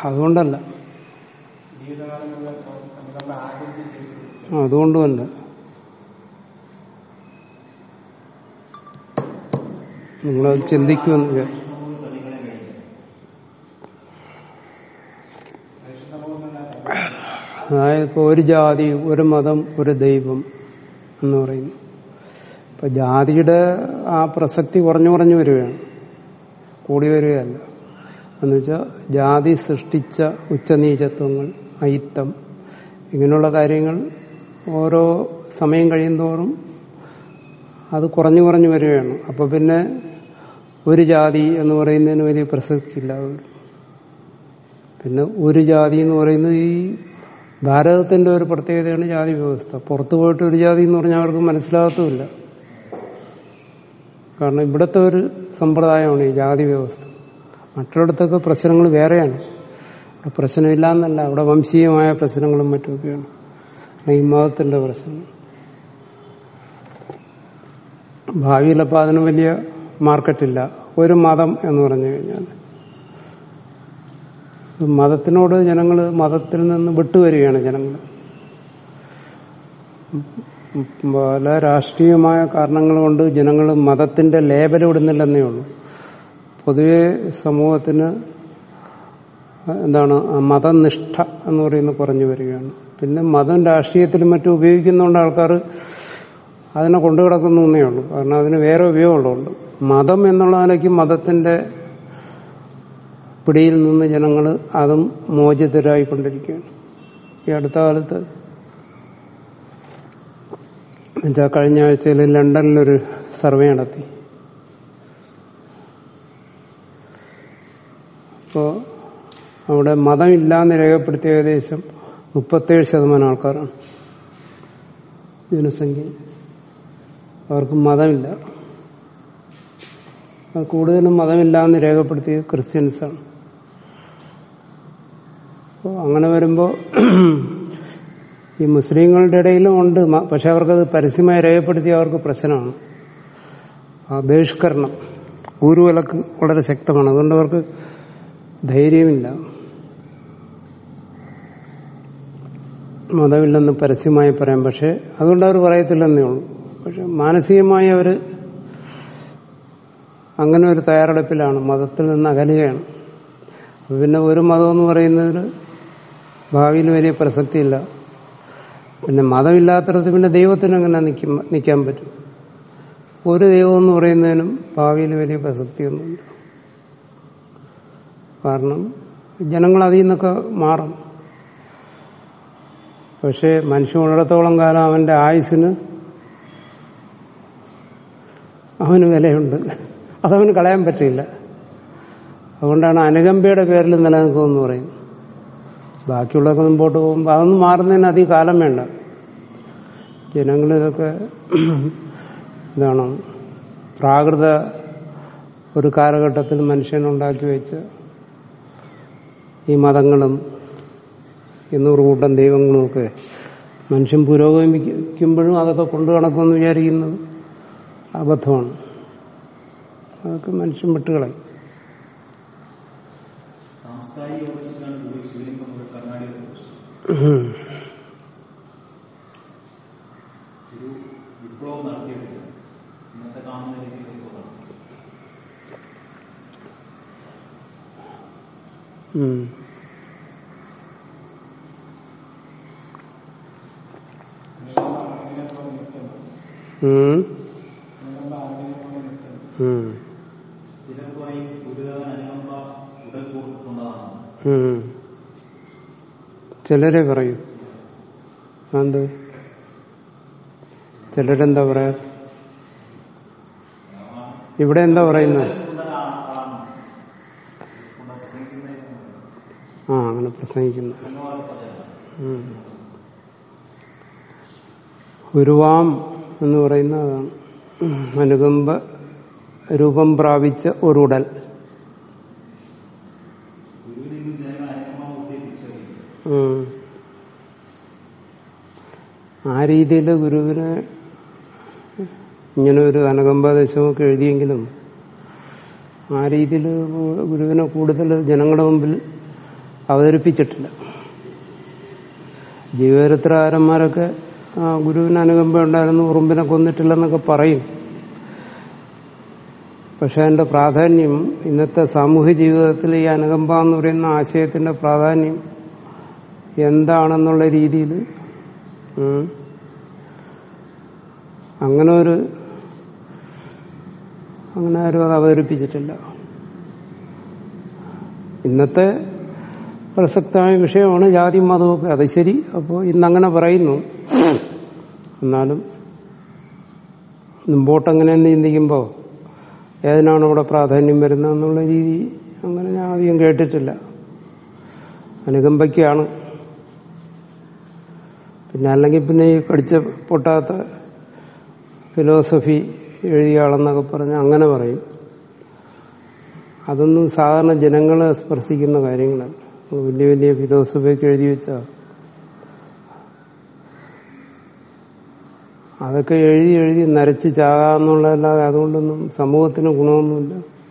അതുകൊണ്ടല്ല ജീവിതകാലം മുഴുവൻ അനുകമ്പ ആഗ്രഹിച്ച് ചെയ്തു അതുകൊണ്ടുമല്ല നിങ്ങളത് ചിന്തിക്കുമെന്ന് വിചാരിച്ചു. മനുഷ്യ സമൂഹം തന്നെ അതായത് ഇപ്പോൾ ഒരു ജാതി ഒരു മതം ഒരു ദൈവം എന്ന് പറയുന്നു ഇപ്പൊ ജാതിയുടെ ആ പ്രസക്തി കുറഞ്ഞു കുറഞ്ഞു വരികയാണ് കൂടി വരികയല്ല എന്ന് വെച്ചാൽ ജാതി സൃഷ്ടിച്ച ഉച്ചനീചത്വങ്ങൾ അയിത്തം ഇങ്ങനെയുള്ള കാര്യങ്ങൾ ഓരോ സമയം കഴിയുന്തോറും അത് കുറഞ്ഞു കുറഞ്ഞു വരികയാണ് അപ്പൊ പിന്നെ ഒരു ജാതി എന്ന് പറയുന്നതിന് വലിയ പ്രസക്തിയില്ല പിന്നെ ഒരു ജാതി എന്ന് പറയുന്നത് ഈ ഭാരതത്തിന്റെ ഒരു പ്രത്യേകതയാണ് ജാതി വ്യവസ്ഥ പുറത്തു പോയിട്ട് ഒരു ജാതി എന്ന് പറഞ്ഞാൽ അവർക്ക് മനസ്സിലാകത്തുമില്ല കാരണം ഇവിടുത്തെ ഒരു സമ്പ്രദായമാണ് ഈ ജാതി വ്യവസ്ഥ മറ്റിടത്തൊക്കെ പ്രശ്നങ്ങൾ വേറെയാണ് അവിടെ പ്രശ്നമില്ല എന്നല്ല അവിടെ വംശീയമായ പ്രശ്നങ്ങളും മറ്റുമൊക്കെയാണ് ഈ മതത്തിന്റെ പ്രശ്നം ഭാവിയിലപ്പോൾ അതിന് വലിയ മാർക്കറ്റില്ല ഒരു മതം എന്ന് പറഞ്ഞു കഴിഞ്ഞാൽ മതത്തിനോട് ജനങ്ങൾ മതത്തിൽ നിന്ന് വിട്ടുവരികയാണ് ജനങ്ങൾ പല രാഷ്ട്രീയമായ കാരണങ്ങൾ കൊണ്ട് ജനങ്ങൾ മതത്തിന്റെ ലേബൽ ഇടുന്നില്ലെന്നേ ഉള്ളൂ പൊതുവെ സമൂഹത്തിന് എന്താണ് ആ മതനിഷ്ഠ എന്ന് പറയുന്നത് കുറഞ്ഞു വരികയാണ് പിന്നെ മതം രാഷ്ട്രീയത്തിലും മറ്റും ഉപയോഗിക്കുന്നതുകൊണ്ട് ആൾക്കാർ അതിനെ കൊണ്ടു കിടക്കുന്നു എന്നേ ഉള്ളൂ കാരണം അതിന് വേറെ ഉപയോഗമുള്ളതുകൊണ്ട് മതം എന്നുള്ള നിലയ്ക്ക് മതത്തിന്റെ പിടിയിൽ നിന്ന് ജനങ്ങൾ അതും മോചിതരായിക്കൊണ്ടിരിക്കുകയാണ് ഈ അടുത്ത കാലത്ത് എന്നുവെച്ചാൽ കഴിഞ്ഞ ആഴ്ചയിൽ ലണ്ടനിലൊരു സർവേ നടത്തി അപ്പോൾ അവിടെ മതമില്ലാന്ന് രേഖപ്പെടുത്തിയ ഏകദേശം മുപ്പത്തേഴ് ശതമാനം ആൾക്കാരാണ് ജനസംഖ്യ അവർക്ക് മതമില്ല അത് കൂടുതലും മതമില്ലാന്ന് രേഖപ്പെടുത്തിയത് ക്രിസ്ത്യൻസാണ് അപ്പോൾ അങ്ങനെ വരുമ്പോൾ ഈ മുസ്ലിങ്ങളുടെ ഇടയിലും ഉണ്ട് മ- പക്ഷെ അവർക്കത് പരസ്യമായി രേഖപ്പെടുത്തിയ അവർക്ക് പ്രശ്നമാണ് ആ ബഹിഷ്കരണം ഊരുവിലക്ക് വളരെ ശക്തമാണ് അതുകൊണ്ട് അവർക്ക് ധൈര്യമില്ല മതമില്ലെന്ന് പരസ്യമായി പറയാം പക്ഷെ അതുകൊണ്ട് അവർ പറയത്തില്ലെന്നേ ഉള്ളൂ പക്ഷെ മാനസികമായി അവർ അങ്ങനെ ഒരു തയ്യാറെടുപ്പിലാണ് മതത്തിൽ നിന്ന് അകലുകയാണ് അപ്പൊ പിന്നെ ഒരു മതം എന്ന് പറയുന്നതിന് ഭാവിയിൽ വലിയ പ്രസക്തിയില്ല പിന്നെ മതമില്ലാത്തടത്ത് പിന്നെ ദൈവത്തിന് എങ്ങനെ നിൽക്കും നിൽക്കാൻ പറ്റും ഒരു ദൈവം എന്ന് പറയുന്നതിനും ഭാവിയിൽ വലിയ പ്രസക്തിയൊന്നുമില്ല കാരണം ജനങ്ങൾ അതിൽ നിന്നൊക്കെ മാറും പക്ഷേ മനുഷ്യൻ ഉള്ളിടത്തോളം കാലം അവന്റെ ആയുസിന് അവന് വിലയുണ്ട് അതവന് കളയാൻ പറ്റില്ല അതുകൊണ്ടാണ് അനുകമ്പയുടെ പേരിൽ നിലനിൽക്കുമെന്ന് പറയും ബാക്കിയുള്ളതൊക്കെ മുമ്പോട്ട് പോകുമ്പോൾ അതൊന്നും മാറുന്നതിന് അധികം കാലം വേണ്ട ജനങ്ങൾ ഇതൊക്കെ എന്താണ് പ്രാകൃത ഒരു കാലഘട്ടത്തിൽ മനുഷ്യനുണ്ടാക്കി വെച്ച ഈ മതങ്ങളും ഈ നൂറുകൂട്ടം ദൈവങ്ങളും ഒക്കെ മനുഷ്യൻ പുരോഗമിക്കുമ്പോഴും അതൊക്കെ കൊണ്ടു നടക്കുമെന്ന് വിചാരിക്കുന്നത് അബദ്ധമാണ് അതൊക്കെ മനുഷ്യൻ വിട്ടുകളയും സാംസ്കാരിക വളർച്ചയ്ക്കാണ് കൂടി ശിവലിംഗം ഒരു കർണാടക ഒരു വിപ്ലവം നടത്തിയിട്ടില്ല ഇന്നത്തെ കാണുന്ന രീതിയിലേക്ക് പോകണം ഉം. ഉം. ഉം. ചിലർ പറയും ഗുരുദേവൻ അനുകമ്പ ഉടൽ കൂർക്കൊണ്ടതാണ് ഉം. ചിലരെ പറയൂ എന്ത് ചിലരെന്താ പറയാ ഇവിടെ എന്താ പറയുന്നത് ആ അങ്ങനെ പ്രസംഗിക്കുന്നു ഉം. ഉരുവാം എന്ന് പറയുന്ന അതാണ് അനുകമ്പ രൂപം പ്രാപിച്ച ഒരുടൽ ഗുരുവിൽ നിന്ന് ജനങ്ങൾ അനുകമ്പ ഉദ്ദേശിച്ചറിയും ഉം. ആ രീതിയിൽ ഗുരുവിനെ ഇങ്ങനെ ഒരു അനുകമ്പാദേശമൊക്കെ എഴുതിയെങ്കിലും ആ രീതിയിൽ ഗുരുവിനെ കൂടുതൽ ജനങ്ങളുടെ മുമ്പിൽ അവതരിപ്പിച്ചിട്ടില്ല ജീവചരിത്രകാരന്മാരൊക്കെ ആ, ഗുരുവിന് അനുകമ്പ ഉണ്ടായിരുന്നു ഉറുമ്പിനെ കൊന്നിട്ടില്ലെന്നൊക്കെ പറയും പക്ഷെ അതിന്റെ പ്രാധാന്യം ഇന്നത്തെ സാമൂഹ്യ ജീവിതത്തിൽ ഈ അനുകമ്പ എന്ന് പറയുന്ന ആശയത്തിന്റെ പ്രാധാന്യം എന്താണെന്നുള്ള രീതിയിൽ ഉം, അങ്ങനെ ഒരു അങ്ങനെ ആരും അത് അവതരിപ്പിച്ചിട്ടില്ല ഇന്നത്തെ പ്രസക്തമായ വിഷയമാണ് ജാതി മതമൊക്കെ അത് ശരി അപ്പോൾ ഇന്നങ്ങനെ പറയുന്നു എന്നാലും മുമ്പോട്ടങ്ങനെ ചിന്തിക്കുമ്പോൾ ഏതിനാണ് ഇവിടെ പ്രാധാന്യം വരുന്നത് എന്നുള്ള രീതി അങ്ങനെ ഞാൻ അധികം കേട്ടിട്ടില്ല അനുകമ്പയ്ക്കാണ് പിന്നെ അല്ലെങ്കിൽ പിന്നെ ഈ കടിച്ച പൊട്ടാത്ത ഫിലോസഫി എഴുതിയ ആളെന്നൊക്കെ പറഞ്ഞ് അങ്ങനെ പറയും അതൊന്നും സാധാരണ ജനങ്ങളെ സ്പർശിക്കുന്ന കാര്യങ്ങളല്ല വലിയ വലിയ ഫിലോസഫിയൊക്കെ എഴുതി വെച്ചാൽ അതൊക്കെ എഴുതി എഴുതി നരച്ച് ചാകാന്നുള്ളതല്ലാതെ അതുകൊണ്ടൊന്നും സമൂഹത്തിന് ഗുണമൊന്നുമില്ല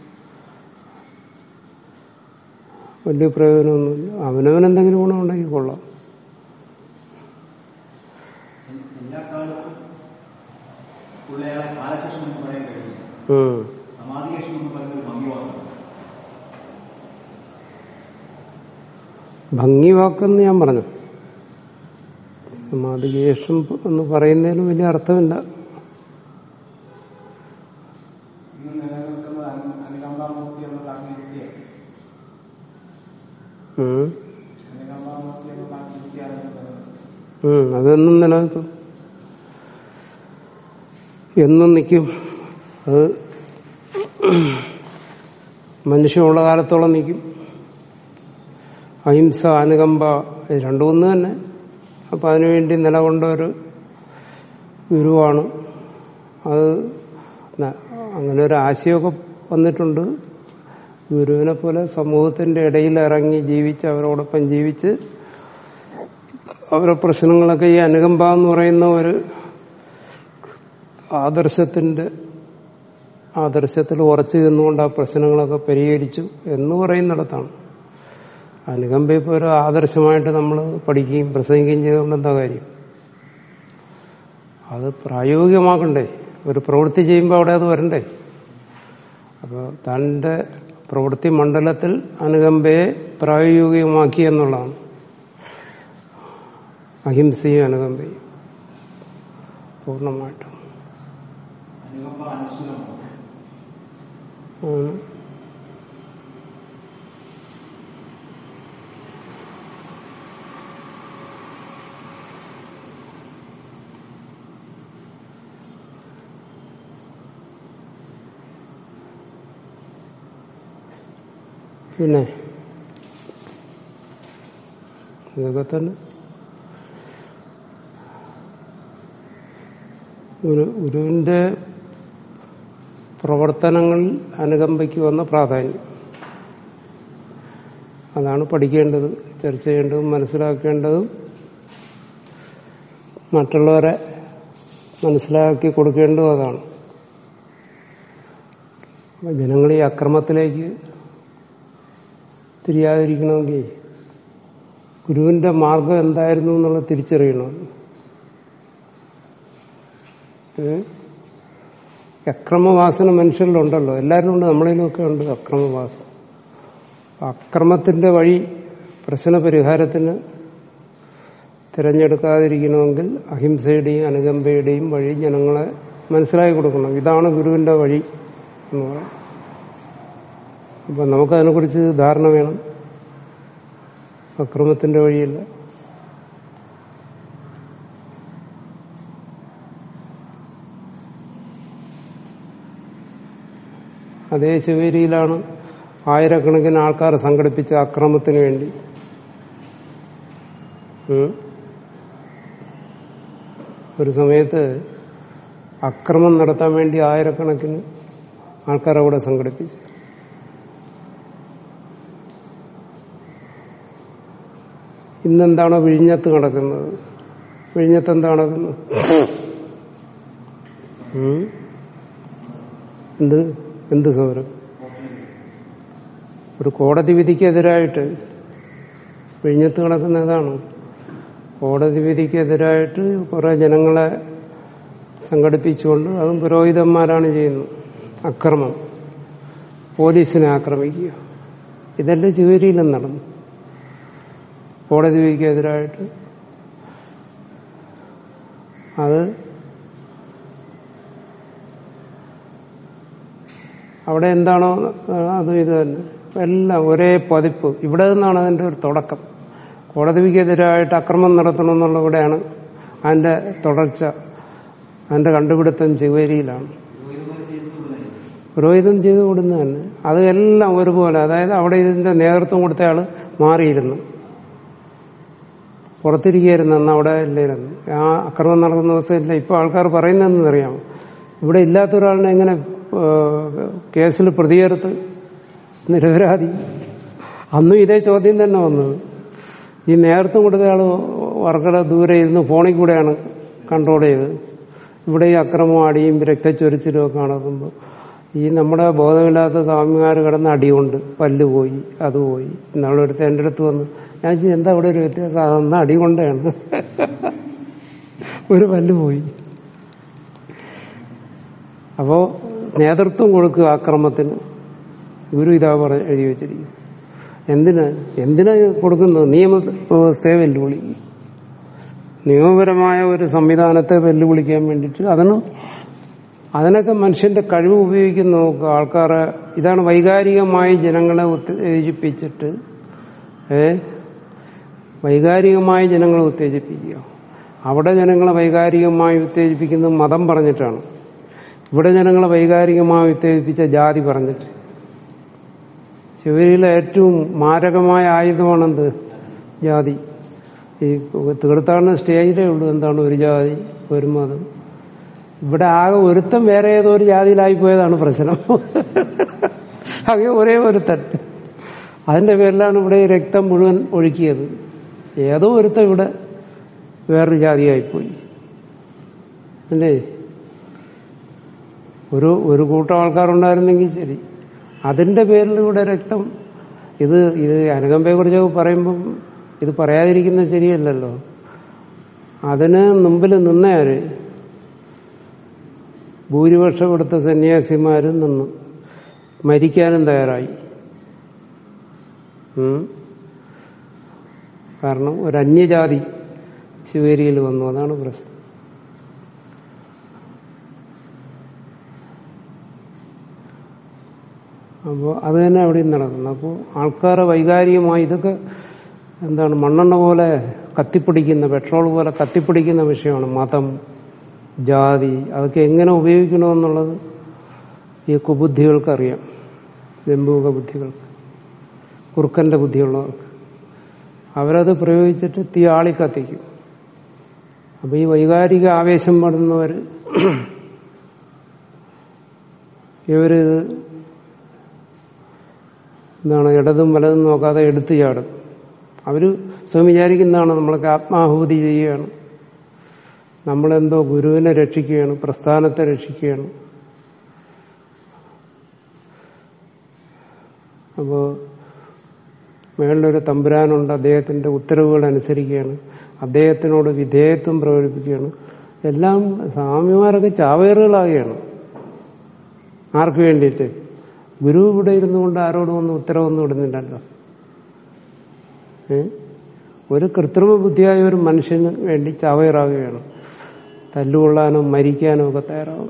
വലിയ പ്രയോജനമൊന്നുമില്ല അവനവനെന്തെങ്കിലും ഗുണമുണ്ടെങ്കിൽ കൊള്ളാം എല്ലാ കാലത്തും പുള്ളിയാളെ കാലശേഷം എന്ന് പറയാൻ കഴിയില്ല ഉം. സമാധിശേഷം എന്ന് പറയുന്നത് ഒരു ഭംഗിവാക്കാണ് ഭംഗി വാക്കെന്ന് ഞാൻ പറഞ്ഞു സമാധികേഷം എന്ന് പറയുന്നതിന് വലിയ അർത്ഥമില്ല ഇന്ന് നിലനിൽക്കുന്നത് അനു- അനുകമ്പാമൂർത്തി എന്നുള്ള അഗ്നിവിദ്യയാണ് ഉം. അനുകമ്പാമൂർത്തി എന്നുള്ള അഗ്നിവിദ്യയാണ് നിലനിൽക്കുന്നത്. ഉം, അതെന്നും നിലനിൽക്കും എന്നും നിൽക്കും അത് മനുഷ്യനുള്ള കാലത്തോളം നിൽക്കും അഹിംസ അനുകമ്പ ഇത് രണ്ടും ഒന്ന് തന്നെ അപ്പൊ അതിനുവേണ്ടി നിലകൊണ്ട ഒരു ഗുരുവാണ് അത് ന- അങ്ങനെ ഒരു ആശയമൊക്കെ വന്നിട്ടുണ്ട് ഗുരുവിനെ പോലെ സമൂഹത്തിന്റെ ഇടയിൽ ഇറങ്ങി ജീവിച്ച് അവരോടൊപ്പം ജീവിച്ച് അവരുടെ പ്രശ്നങ്ങളൊക്കെ ഈ അനുകമ്പ എന്ന് പറയുന്ന ഒരു ആദർശത്തിന്റെ ആദർശത്തിൽ ഉറച്ചു നിന്നുകൊണ്ട് ആ പ്രശ്നങ്ങളൊക്കെ പരിഹരിച്ചു എന്ന് പറയുന്നിടത്താണ് അനുകമ്പ ഇപ്പോൾ ഒരു ആദർശമായിട്ട് നമ്മൾ പഠിക്കുകയും പ്രസംഗിക്കുകയും ചെയ്തുകൊണ്ട് എന്താ കാര്യം അത് പ്രായോഗികമാക്കണ്ടേ ഒരു പ്രവൃത്തി ചെയ്യുമ്പോൾ അവിടെ അത് വരണ്ടേ അപ്പോൾ തൻ്റെ പ്രവൃത്തി മണ്ഡലത്തിൽ അനുകമ്പയെ പ്രായോഗികമാക്കി എന്നുള്ളതാണ് അഹിംസയും അനുകമ്പയും പൂർണ്ണമായിട്ടും അനുകമ്പ അനുസൂലമാണ് ആണ്. പിന്നെ ഇതൊക്കെ തന്നെ ഒരു ഗുരുവിന്റെ പ്രവർത്തനങ്ങളിൽ അനുകമ്പയ്ക്ക് വന്ന പ്രാധാന്യം അതാണ് പഠിക്കേണ്ടത് ചർച്ച ചെയ്യേണ്ടതും മനസ്സിലാക്കേണ്ടതും മറ്റുള്ളവരെ മനസ്സിലാക്കി കൊടുക്കേണ്ടതും അതാണ് അപ്പൊ ജനങ്ങൾ ഈ അക്രമത്തിലേക്ക് തിരിയാതിരിക്കണമെങ്കിൽ ഗുരുവിന്റെ മാർഗം എന്തായിരുന്നു എന്നുള്ളത് തിരിച്ചറിയണം ഏ? അക്രമവാസന മനുഷ്യരിലുണ്ടല്ലോ എല്ലാവരും ഉണ്ട് നമ്മളിലൊക്കെ ഉണ്ട് അക്രമവാസന അക്രമത്തിന്റെ വഴി പ്രശ്ന പരിഹാരത്തിന് തിരഞ്ഞെടുക്കാതിരിക്കണമെങ്കിൽ അഹിംസയുടെയും അനുകമ്പയുടെയും വഴി ജനങ്ങളെ മനസ്സിലാക്കി കൊടുക്കണം ഇതാണ് ഗുരുവിന്റെ വഴി എന്ന് പറയാം അപ്പൊ നമുക്കതിനെക്കുറിച്ച് ധാരണ വേണം അക്രമത്തിന്റെ വഴിയല്ല അതേ ശിവേരിയിലാണ് ആയിരക്കണക്കിന് ആൾക്കാർ സംഘടിപ്പിച്ച അക്രമത്തിന് വേണ്ടി ഉം. ഒരു സമയത്ത് അക്രമം നടത്താൻ വേണ്ടി ആയിരക്കണക്കിന് ആൾക്കാർ അവിടെ സംഘടിപ്പിച്ചു ഇന്നെന്താണോ വിഴിഞ്ഞത്ത് നടക്കുന്നത് വിഴിഞ്ഞത്ത് എന്താ നടക്കുന്നത് ഉം? എന്ത് എന്ത് സമരം ഒരു കോടതി വിധിക്കെതിരായിട്ട് വിഴിഞ്ഞത്ത് കിടക്കുന്ന ഇതാണ് കോടതി വിധിക്കെതിരായിട്ട് കുറെ ജനങ്ങളെ സംഘടിപ്പിച്ചുകൊണ്ട് അതും പുരോഹിതന്മാരാണ് ചെയ്യുന്നത് അക്രമം പോലീസിനെ ആക്രമിക്കുക ഇതെല്ലാം ചുവരിയിലും നടന്നു കോടതി വിധിക്കെതിരായിട്ട് അത് അവിടെ എന്താണോ അതും ഇത് തന്നെ എല്ലാം ഒരേ പതിപ്പ് ഇവിടെ നിന്നാണ് അതിന്റെ ഒരു തുടക്കം കോടതിക്കെതിരായിട്ട് അക്രമം നടത്തണമെന്നുള്ള ഇവിടെയാണ് അതിന്റെ തുടർച്ച അതിന്റെ കണ്ടുപിടുത്തം ചുവരിയിലാണ് പുരോഹിതം ചെയ്തു കൊടുക്കുന്ന തന്നെ അത് എല്ലാം ഒരുപോലെ അതായത് അവിടെ ഇതിന്റെ നേതൃത്വം കൊടുത്തയാള് മാറിയിരുന്നു പുറത്തിരിക്കുകയായിരുന്നു അന്ന് അവിടെ ഇല്ലായിരുന്നു ആ അക്രമം നടക്കുന്ന ദിവസമില്ല ഇപ്പൊ ആൾക്കാർ പറയുന്നതെന്ന് അറിയാമോ ഇവിടെ ഇല്ലാത്ത ഒരാളിനെ എങ്ങനെ ഏഹ്, കേസിൽ പ്രതിയേർത്ത് നിരപരാധി അന്നും ഇതേ ചോദ്യം തന്നെ വന്നത് ഈ നേതൃത്വം കൊടുത്തയാൾ വർക്കട ദൂരെ ഇരുന്ന് ഫോണിൽ കൂടെയാണ് കൺട്രോൾ ചെയ്തത് ഇവിടെ ഈ അക്രമം അടിയും രക്തച്ചൊരിച്ചിലും ഒക്കെ നടക്കുമ്പോൾ ഈ നമ്മുടെ ബോധമില്ലാത്ത സ്വാമിമാർ കിടന്ന് അടികൊണ്ട് പല്ല് പോയി അത് പോയി ഇന്നാളൊരുത്ത എൻ്റെ അടുത്ത് വന്ന് ഞാൻ ചോദിച്ചു, എന്താ അവിടെ ഒരു വ്യത്യാസം അന്ന് അടി കൊണ്ടാണ് ഒരു പല്ല് പോയി അപ്പോ നേതൃത്വം കൊടുക്കുക ആക്രമത്തിന് ഗുരു ഇതാ പറ എഴുതി വെച്ചിരിക്കും എന്തിന് എന്തിനാ ഇത് കൊടുക്കുന്നത് നിയമ വ്യവസ്ഥയെ വെല്ലുവിളിക്കും നിയമപരമായ ഒരു സംവിധാനത്തെ വെല്ലുവിളിക്കാൻ വേണ്ടിയിട്ട് അതിന് അതിനൊക്കെ മനുഷ്യന്റെ കഴിവ് ഉപയോഗിക്കുന്ന നോക്കുക ആൾക്കാരെ ഇതാണ് വൈകാരികമായി ജനങ്ങളെ ഉത്തേജിപ്പിച്ചിട്ട് ഏ വൈകാരികമായി ജനങ്ങളെ ഉത്തേജിപ്പിക്കുക അവിടെ ജനങ്ങളെ വൈകാരികമായി ഉത്തേജിപ്പിക്കുന്നത് മതം പറഞ്ഞിട്ടാണ് ഇവിടെ ജനങ്ങളെ വൈകാരികമായി ഉത്തേജിപ്പിച്ച ജാതി പറഞ്ഞിട്ട് ശിവരിയിലെ ഏറ്റവും മാരകമായ ആയുധമാണെന്ത് ജാതി ഈ തീർത്ഥാടന സ്റ്റേജിലേ ഉള്ളൂ എന്താണ് ഒരു ജാതി ഒരു മതം ഇവിടെ ആകെ ഒരുത്തം വേറെ ഏതോ ഒരു ജാതിയിലായി പോയതാണ് പ്രശ്നം ആകെ ഒരേ ഒരുത്തൻ അതിന്റെ പേരിലാണ് ഇവിടെ ഈ രക്തം മുഴുവൻ ഒഴുക്കിയത് ഏതോ ഒരുത്തൻ ഇവിടെ വേറൊരു ജാതിയായിപ്പോയി അല്ലേ ഒരു ഒരു കൂട്ടം ആൾക്കാരുണ്ടായിരുന്നെങ്കിൽ ശരി അതിന്റെ പേരിൽ ഇവിടെ രക്തം ഇത് ഇത് അനുകമ്പയെ കുറിച്ചൊക്കെ പറയുമ്പം ഇത് പറയാതിരിക്കുന്നത് ശരിയല്ലല്ലോ അതിന് മുമ്പിൽ നിന്നയാര് ഭൂരിപക്ഷം എടുത്ത സന്യാസിമാരും നിന്നു മരിക്കാനും തയ്യാറായി ഉം. കാരണം ഒരു അന്യജാതി ശിവേരിയിൽ വന്നു അതാണ് പ്രശ്നം അപ്പോൾ അത് തന്നെ അവിടെയും നടക്കുന്നു അപ്പോൾ ആൾക്കാരെ വൈകാരികമായി ഇതൊക്കെ എന്താണ് മണ്ണെണ്ണ പോലെ കത്തിപ്പിടിക്കുന്ന പെട്രോൾ പോലെ കത്തിപ്പിടിക്കുന്ന വിഷയമാണ് മതം ജാതി അതൊക്കെ എങ്ങനെ ഉപയോഗിക്കണമെന്നുള്ളത് ഈ കുബുദ്ധികൾക്കറിയാം ജമ്പൂക ബുദ്ധികൾക്ക് കുറുക്കന്റെ ബുദ്ധിയുള്ളവർക്ക് അവരത് പ്രയോഗിച്ചിട്ട് തീ ആളി കത്തിക്കും അപ്പൊ ഈ വൈകാരിക ആവേശം പെടുന്നവർ ഇവരിത് എന്താണ് ഇടതും വലതും നോക്കാതെ എടുത്തു ചാടും അവര് സ്വയം വിചാരിക്കുന്നതാണ് നമ്മളൊക്കെ ആത്മാഹൂതി ചെയ്യുകയാണ് നമ്മളെന്തോ ഗുരുവിനെ രക്ഷിക്കുകയാണ് പ്രസ്ഥാനത്തെ രക്ഷിക്കുകയാണ് അപ്പോ മേളിലൊരു തമ്പുരാനുണ്ട് അദ്ദേഹത്തിന്റെ ഉത്തരവുകൾ അനുസരിക്കുകയാണ് അദ്ദേഹത്തിനോട് വിധേയത്വം പ്രകടിപ്പിക്കുകയാണ് എല്ലാം സ്വാമിമാരൊക്കെ ചാവേറുകളാകുകയാണ് ആർക്ക് വേണ്ടിയിട്ട് ഗുരു ഇവിടെ ഇരുന്നു കൊണ്ട് ആരോടും ഒന്നും ഉത്തരവൊന്നും ഇടുന്നില്ലല്ലോ ഏ? ഒരു കൃത്രിമ ബുദ്ധിയായ ഒരു മനുഷ്യന് വേണ്ടി ചാവേറാകുകയാണ് തല്ലുകൊള്ളാനോ മരിക്കാനോ ഒക്കെ തയ്യാറാവും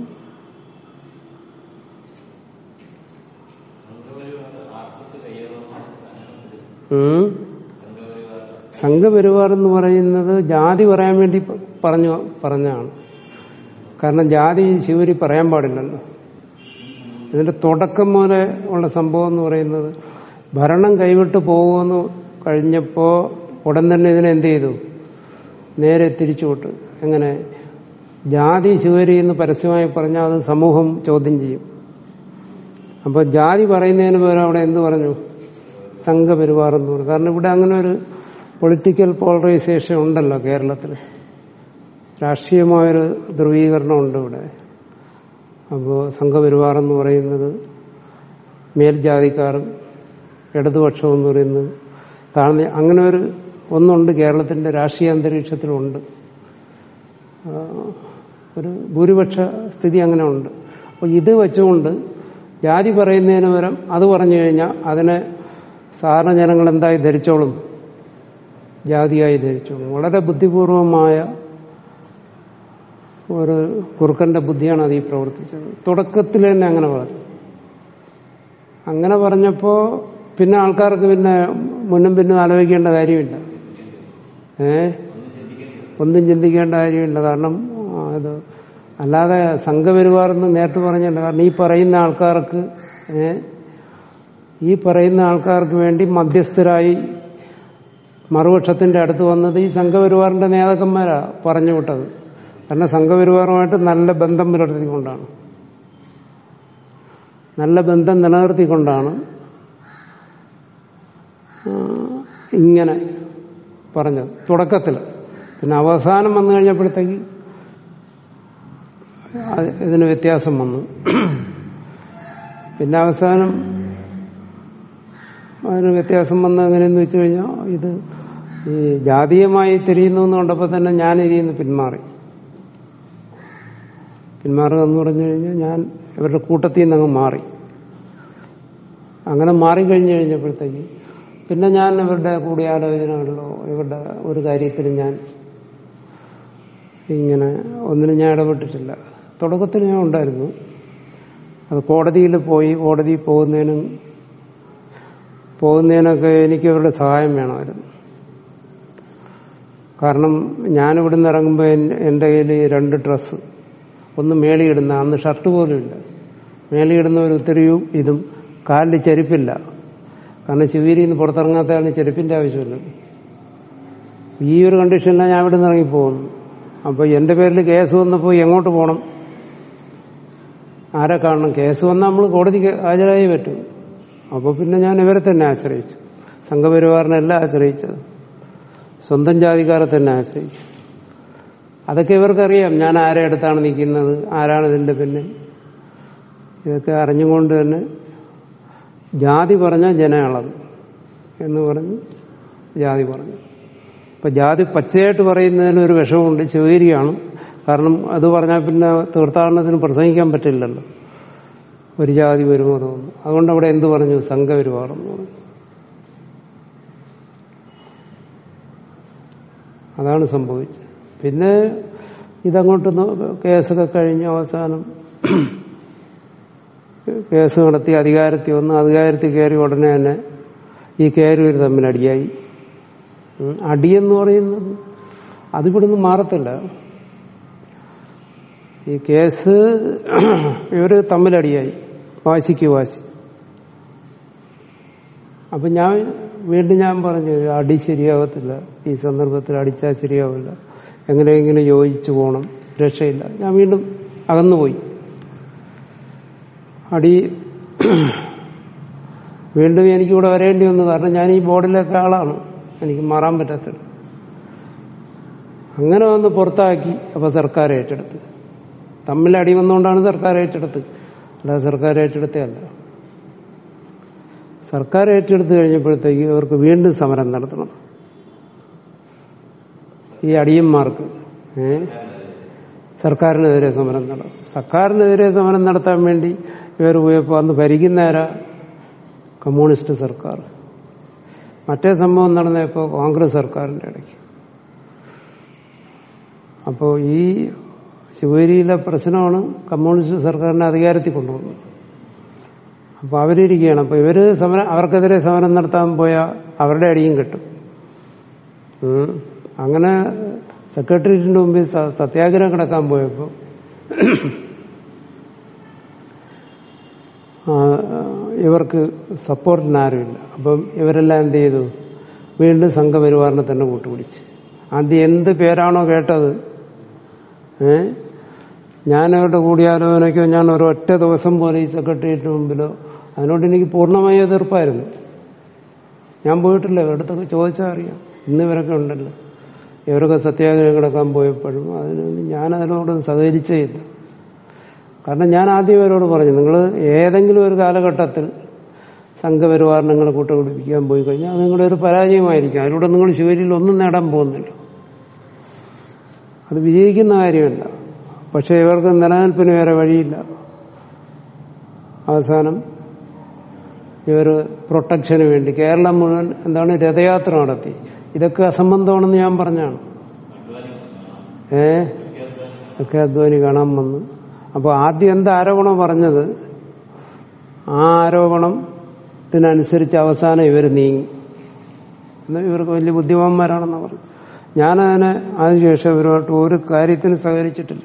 ഉം. സംഘപരിവാർ എന്ന് പറയുന്നത് ജാതി പറയാൻ വേണ്ടി പ- പറഞ്ഞു പറഞ്ഞാണ് കാരണം ജാതി ശിവരി പറയാൻ പാടില്ലല്ലോ ഇതിന്റെ തുടക്കം മുതലേ ഉള്ള സംഭവം എന്ന് പറയുന്നത് ഭരണം കൈവിട്ട് പോകുമെന്ന് കഴിഞ്ഞപ്പോ ഉടൻ തന്നെ ഇതിനെ എന്ത് ചെയ്തു നേരെ തിരിച്ചുവിട്ട് എങ്ങനെ ജാതി ശിവരി എന്ന് പരസ്യമായി പറഞ്ഞാൽ അത് സമൂഹം ചോദ്യം ചെയ്യും അപ്പോൾ ജാതി പറയുന്നതിന് പകരം അവിടെ എന്ത് പറഞ്ഞു സംഘപരിവാർ എന്ന് പറഞ്ഞു കാരണം ഇവിടെ അങ്ങനെ ഒരു പൊളിറ്റിക്കൽ പോളറൈസേഷൻ ഉണ്ടല്ലോ കേരളത്തിൽ രാഷ്ട്രീയമായൊരു ധ്രുവീകരണം ഉണ്ട് ഇവിടെ അപ്പോൾ സംഘപരിവാർ എന്ന് പറയുന്നത് മേൽജാതിക്കാരും ഇടതുപക്ഷം എന്ന് പറയുന്നത് താഴ്ന്ന അങ്ങനെ ഒരു ഒന്നുണ്ട് കേരളത്തിന്റെ രാഷ്ട്രീയ അന്തരീക്ഷത്തിലുണ്ട് ആ, ഒരു ഭൂരിപക്ഷ സ്ഥിതി അങ്ങനെ ഉണ്ട് അപ്പോൾ ഇത് വെച്ചുകൊണ്ട് ജാതി പറയുന്നതിന് പകരം അത് പറഞ്ഞു കഴിഞ്ഞാൽ അതിനെ സാധാരണ ജനങ്ങൾ എന്തായി ധരിച്ചോളും ജാതിയായി ധരിച്ചോളും വളരെ ബുദ്ധിപൂർവമായ ഒരു കുറുക്കന്റെ ബുദ്ധിയാണ് അത് ഈ പ്രവർത്തിച്ചത് തുടക്കത്തിൽ തന്നെ അങ്ങനെ പറഞ്ഞു അങ്ങനെ പറഞ്ഞപ്പോ പിന്നെ ആൾക്കാർക്ക് പിന്നെ മുന്നും പിന്നും ആലോചിക്കേണ്ട കാര്യമില്ല ഏ ഒന്നും ചിന്തിക്കേണ്ട കാര്യമില്ല കാരണം ആ, അത് അല്ലാതെ സംഘപരിവാറെന്ന് നേരിട്ട് പറഞ്ഞില്ല കാരണം ഈ പറയുന്ന ആൾക്കാർക്ക് ഏ ഈ പറയുന്ന ആൾക്കാർക്ക് വേണ്ടി മധ്യസ്ഥരായി മറുപക്ഷത്തിന്റെ അടുത്ത് വന്നത് ഈ സംഘപരിവാറിന്റെ നേതാക്കന്മാരാ പറഞ്ഞു വിട്ടത് കാരണം സംഘപരിവാറുമായിട്ട് നല്ല ബന്ധം പുലർത്തിക്കൊണ്ടാണ് നല്ല ബന്ധം നിലനിർത്തിക്കൊണ്ടാണ് ആ, ഇങ്ങനെ പറഞ്ഞത് തുടക്കത്തിൽ പിന്നെ അവസാനം വന്നു കഴിഞ്ഞപ്പോഴത്തേക്ക് അത് ഇതിന് വ്യത്യാസം വന്നു പിന്നെ അവസാനം അതിന് വ്യത്യാസം വന്ന എങ്ങനെയെന്ന് വെച്ച് കഴിഞ്ഞാൽ ഇത് ഈ ജാതീയമായി തിരിയുന്നു എന്ന് കണ്ടപ്പോൾ തന്നെ ഞാൻ ഇതിൽ നിന്ന് പിന്മാറി പിന്മാറുക എന്ന് പറഞ്ഞു കഴിഞ്ഞാൽ ഞാൻ ഇവരുടെ കൂട്ടത്തിൽ നിന്ന് അങ്ങ് മാറി അങ്ങനെ മാറിക്കഴിഞ്ഞു കഴിഞ്ഞപ്പോഴത്തേക്ക് പിന്നെ ഞാൻ ഇവരുടെ കൂടിയാലോചനകളിലോ ഇവരുടെ ഒരു കാര്യത്തിലും ഞാൻ ഇങ്ങനെ ഒന്നിനും ഞാൻ ഇടപെട്ടിട്ടില്ല തുടക്കത്തിൽ ഞാൻ ഉണ്ടായിരുന്നു അത് കോടതിയിൽ പോയി കോടതിയിൽ പോകുന്നതിനും പോകുന്നതിനൊക്കെ എനിക്ക് അവരുടെ സഹായം വേണമായിരുന്നു കാരണം ഞാനിവിടെ നിന്ന് ഇറങ്ങുമ്പോൾ എൻ- എൻ്റെ കയ്യിൽ രണ്ട് ഡ്രസ്സ് ഒന്ന് മേളിയിടുന്ന അന്ന് ഷർട്ട് പോലും ഇല്ല മേളിയിടുന്ന ഒരു ഉത്തരവും ഇതും കാലിൽ ചെരുപ്പില്ല കാരണം ശിവരിയിൽ നിന്ന് പുറത്തിറങ്ങാത്തതാണ് ചെരുപ്പിന്റെ ആവശ്യമില്ല ഈ ഒരു കണ്ടീഷനിലാണ് ഞാൻ ഇവിടെ നിന്ന് ഇറങ്ങിപ്പോകുന്നു അപ്പോൾ എൻ്റെ പേരിൽ കേസ് വന്നപ്പോൾ എങ്ങോട്ട് പോകണം ആരെ കാണണം കേസ് വന്നാൽ നമ്മൾ കോടതിക്ക് ഹാജരായി പറ്റും അപ്പോൾ പിന്നെ ഞാൻ ഇവരെ തന്നെ ആശ്രയിച്ചു സംഘപരിവാറിനല്ല ആശ്രയിച്ചത് സ്വന്തം ജാതിക്കാരെ തന്നെ ആശ്രയിച്ചു അതൊക്കെ ഇവർക്കറിയാം ഞാൻ ആരെ അടുത്താണ് നിൽക്കുന്നത് ആരാണ് ഇതിന്റെ പിന്നിൽ ഇതൊക്കെ അറിഞ്ഞുകൊണ്ട് തന്നെ ജാതി പറഞ്ഞ ജനയളവ് എന്ന് പറഞ്ഞ് ജാതി പറഞ്ഞു അപ്പൊ ജാതി പച്ചയായിട്ട് പറയുന്നതിന് ഒരു വിഷമമുണ്ട് ശിവേരിയാണ് കാരണം അത് പറഞ്ഞാൽ പിന്നെ തീർത്ഥാടനത്തിന് പ്രസംഗിക്കാൻ പറ്റില്ലല്ലോ ഒരു ജാതി വരുമോ തോന്നുന്നു അതുകൊണ്ട് അവിടെ എന്ത് പറഞ്ഞു സംഘപരിവാറെന്ന് പറഞ്ഞു അതാണ് സംഭവിച്ചത് പിന്നെ ഇതങ്ങോട്ട് നോ- കേസൊക്കെ കഴിഞ്ഞ് അവസാനം കേസ് നടത്തി അധികാരത്തിൽ വന്ന് അധികാരത്തിൽ കയറി ഉടനെ തന്നെ ഈ കയറിയൊരു തമ്മിൽ അടിയായി ഉം. അടിയെന്ന് പറയുന്നത് അതിവിടുന്ന് മാറത്തില്ല ഈ കേസ് ഇവര് തമ്മിലടിയായി വാശിക്ക് വാശി അപ്പൊ ഞാൻ വീണ്ടും ഞാൻ പറഞ്ഞു അടി ശരിയാവത്തില്ല ഈ സന്ദർഭത്തിൽ അടിച്ചാൽ ശരിയാവില്ല എങ്ങനെയെങ്കിലും യോജിച്ചു പോകണം രക്ഷയില്ല ഞാൻ വീണ്ടും അകന്നുപോയി അടി വീണ്ടും എനിക്കിവിടെ വരേണ്ടി വന്നു കാരണം ഞാൻ ഈ ബോർഡിലൊക്കെ ആളാണ് എനിക്ക് മാറാൻ പറ്റാത്തത് അങ്ങനെ വന്ന് പുറത്താക്കി അപ്പൊ സർക്കാർ ഏറ്റെടുത്ത് തമ്മിൽ അടി വന്നുകൊണ്ടാണ് സർക്കാർ ഏറ്റെടുത്ത് അല്ലാതെ സർക്കാർ ഏറ്റെടുത്തല്ല സർക്കാർ ഏറ്റെടുത്ത് കഴിഞ്ഞപ്പോഴത്തേക്ക് അവർക്ക് വീണ്ടും സമരം നടത്തണം ഈ അടിയന്മാർക്ക് ഏ സർക്കാരിനെതിരെ സമരം നടത്തും സർക്കാരിനെതിരെ സമരം നടത്താൻ വേണ്ടി ഇവർ പോയപ്പോൾ അന്ന് ഭരിക്കുന്നവരാ കമ്മ്യൂണിസ്റ്റ് സർക്കാർ മറ്റേ സംഭവം നടന്നപ്പോൾ കോൺഗ്രസ് സർക്കാരിന്റെ ഇടയ്ക്ക് അപ്പോൾ ഈ ശിവഗിരിയിലെ പ്രശ്നമാണ് കമ്മ്യൂണിസ്റ്റ് സർക്കാരിനെ അധികാരത്തിൽ കൊണ്ടുവന്നത് അപ്പോൾ അവരിയ്ക്കുകയാണ് അപ്പോൾ ഇവര് സമരം അവർക്കെതിരെ സമരം നടത്താൻ പോയാൽ അവരുടെ അടിയും കിട്ടും ഉം. അങ്ങനെ സെക്രട്ടേറിയറ്റിന്റെ മുമ്പിൽ സ- സത്യാഗ്രഹം കിടക്കാൻ പോയപ്പോൾ ആ, ഇവർക്ക് സപ്പോർട്ടിന് ആരുമില്ല അപ്പം ഇവരെല്ലാം എന്ത് ചെയ്തു വീണ്ടും സംഘപരിവാറിനെ തന്നെ കൂട്ടുപിടിച്ച് ആദ്യം എന്ത് പേരാണോ കേട്ടത് ഏ ഞാനവരുടെ കൂടിയാലോചനയ്ക്കോ ഞാൻ ഒരൊറ്റ ദിവസം പോലെ ഈ സെക്രട്ടേറിയറ്റിന് മുമ്പിലോ അതിനോട് എനിക്ക് പൂർണ്ണമായ എതിർപ്പായിരുന്നു ഞാൻ പോയിട്ടില്ല ഇവരുടെ ചോദിച്ചാൽ അറിയാം ഇന്ന് ഇവരൊക്കെ ഉണ്ടല്ലോ ഇവരൊക്കെ സത്യാഗ്രഹം കിടക്കാൻ പോയപ്പോഴും അതിനൊന്നും ഞാൻ അതിനോട് സഹകരിച്ചേ ഇല്ല കാരണം ഞാൻ ആദ്യം ഇവരോട് പറഞ്ഞു നിങ്ങൾ ഏതെങ്കിലും ഒരു കാലഘട്ടത്തിൽ സംഘപരിവാറിനെ നിങ്ങൾ കൂട്ടുപിടിപ്പിക്കാൻ പോയി കഴിഞ്ഞാൽ അത് നിങ്ങളുടെ ഒരു പരാജയമായിരിക്കും അതിലൂടെ നിങ്ങൾ ശിവരിയിൽ ഒന്നും നേടാൻ പോകുന്നില്ല അത് വിജയിക്കുന്ന കാര്യമല്ല പക്ഷെ ഇവർക്ക് നിലനിൽപ്പിന് വേറെ വഴിയില്ല അവസാനം ഇവർ പ്രൊട്ടക്ഷന് വേണ്ടി കേരളം മുഴുവൻ എന്താണ് രഥയാത്ര നടത്തി ഇതൊക്കെ അസംബന്ധമാണെന്ന് ഞാൻ പറഞ്ഞാണ് ഏ ഒക്കെ അധ്വാനി കാണാൻ വന്നു അപ്പോൾ ആദ്യം എന്ത് ആരോപണം പറഞ്ഞത് ആ ആരോപണത്തിനനുസരിച്ച് അവസാനം ഇവർ നീങ്ങി എന്നാൽ ഇവർക്ക് വലിയ ബുദ്ധിമാന്മാരാണെന്ന് പറഞ്ഞു ഞാനതിനെ അതിനുശേഷം ഇവരുമായിട്ട് ഒരു കാര്യത്തിന് സഹകരിച്ചിട്ടില്ല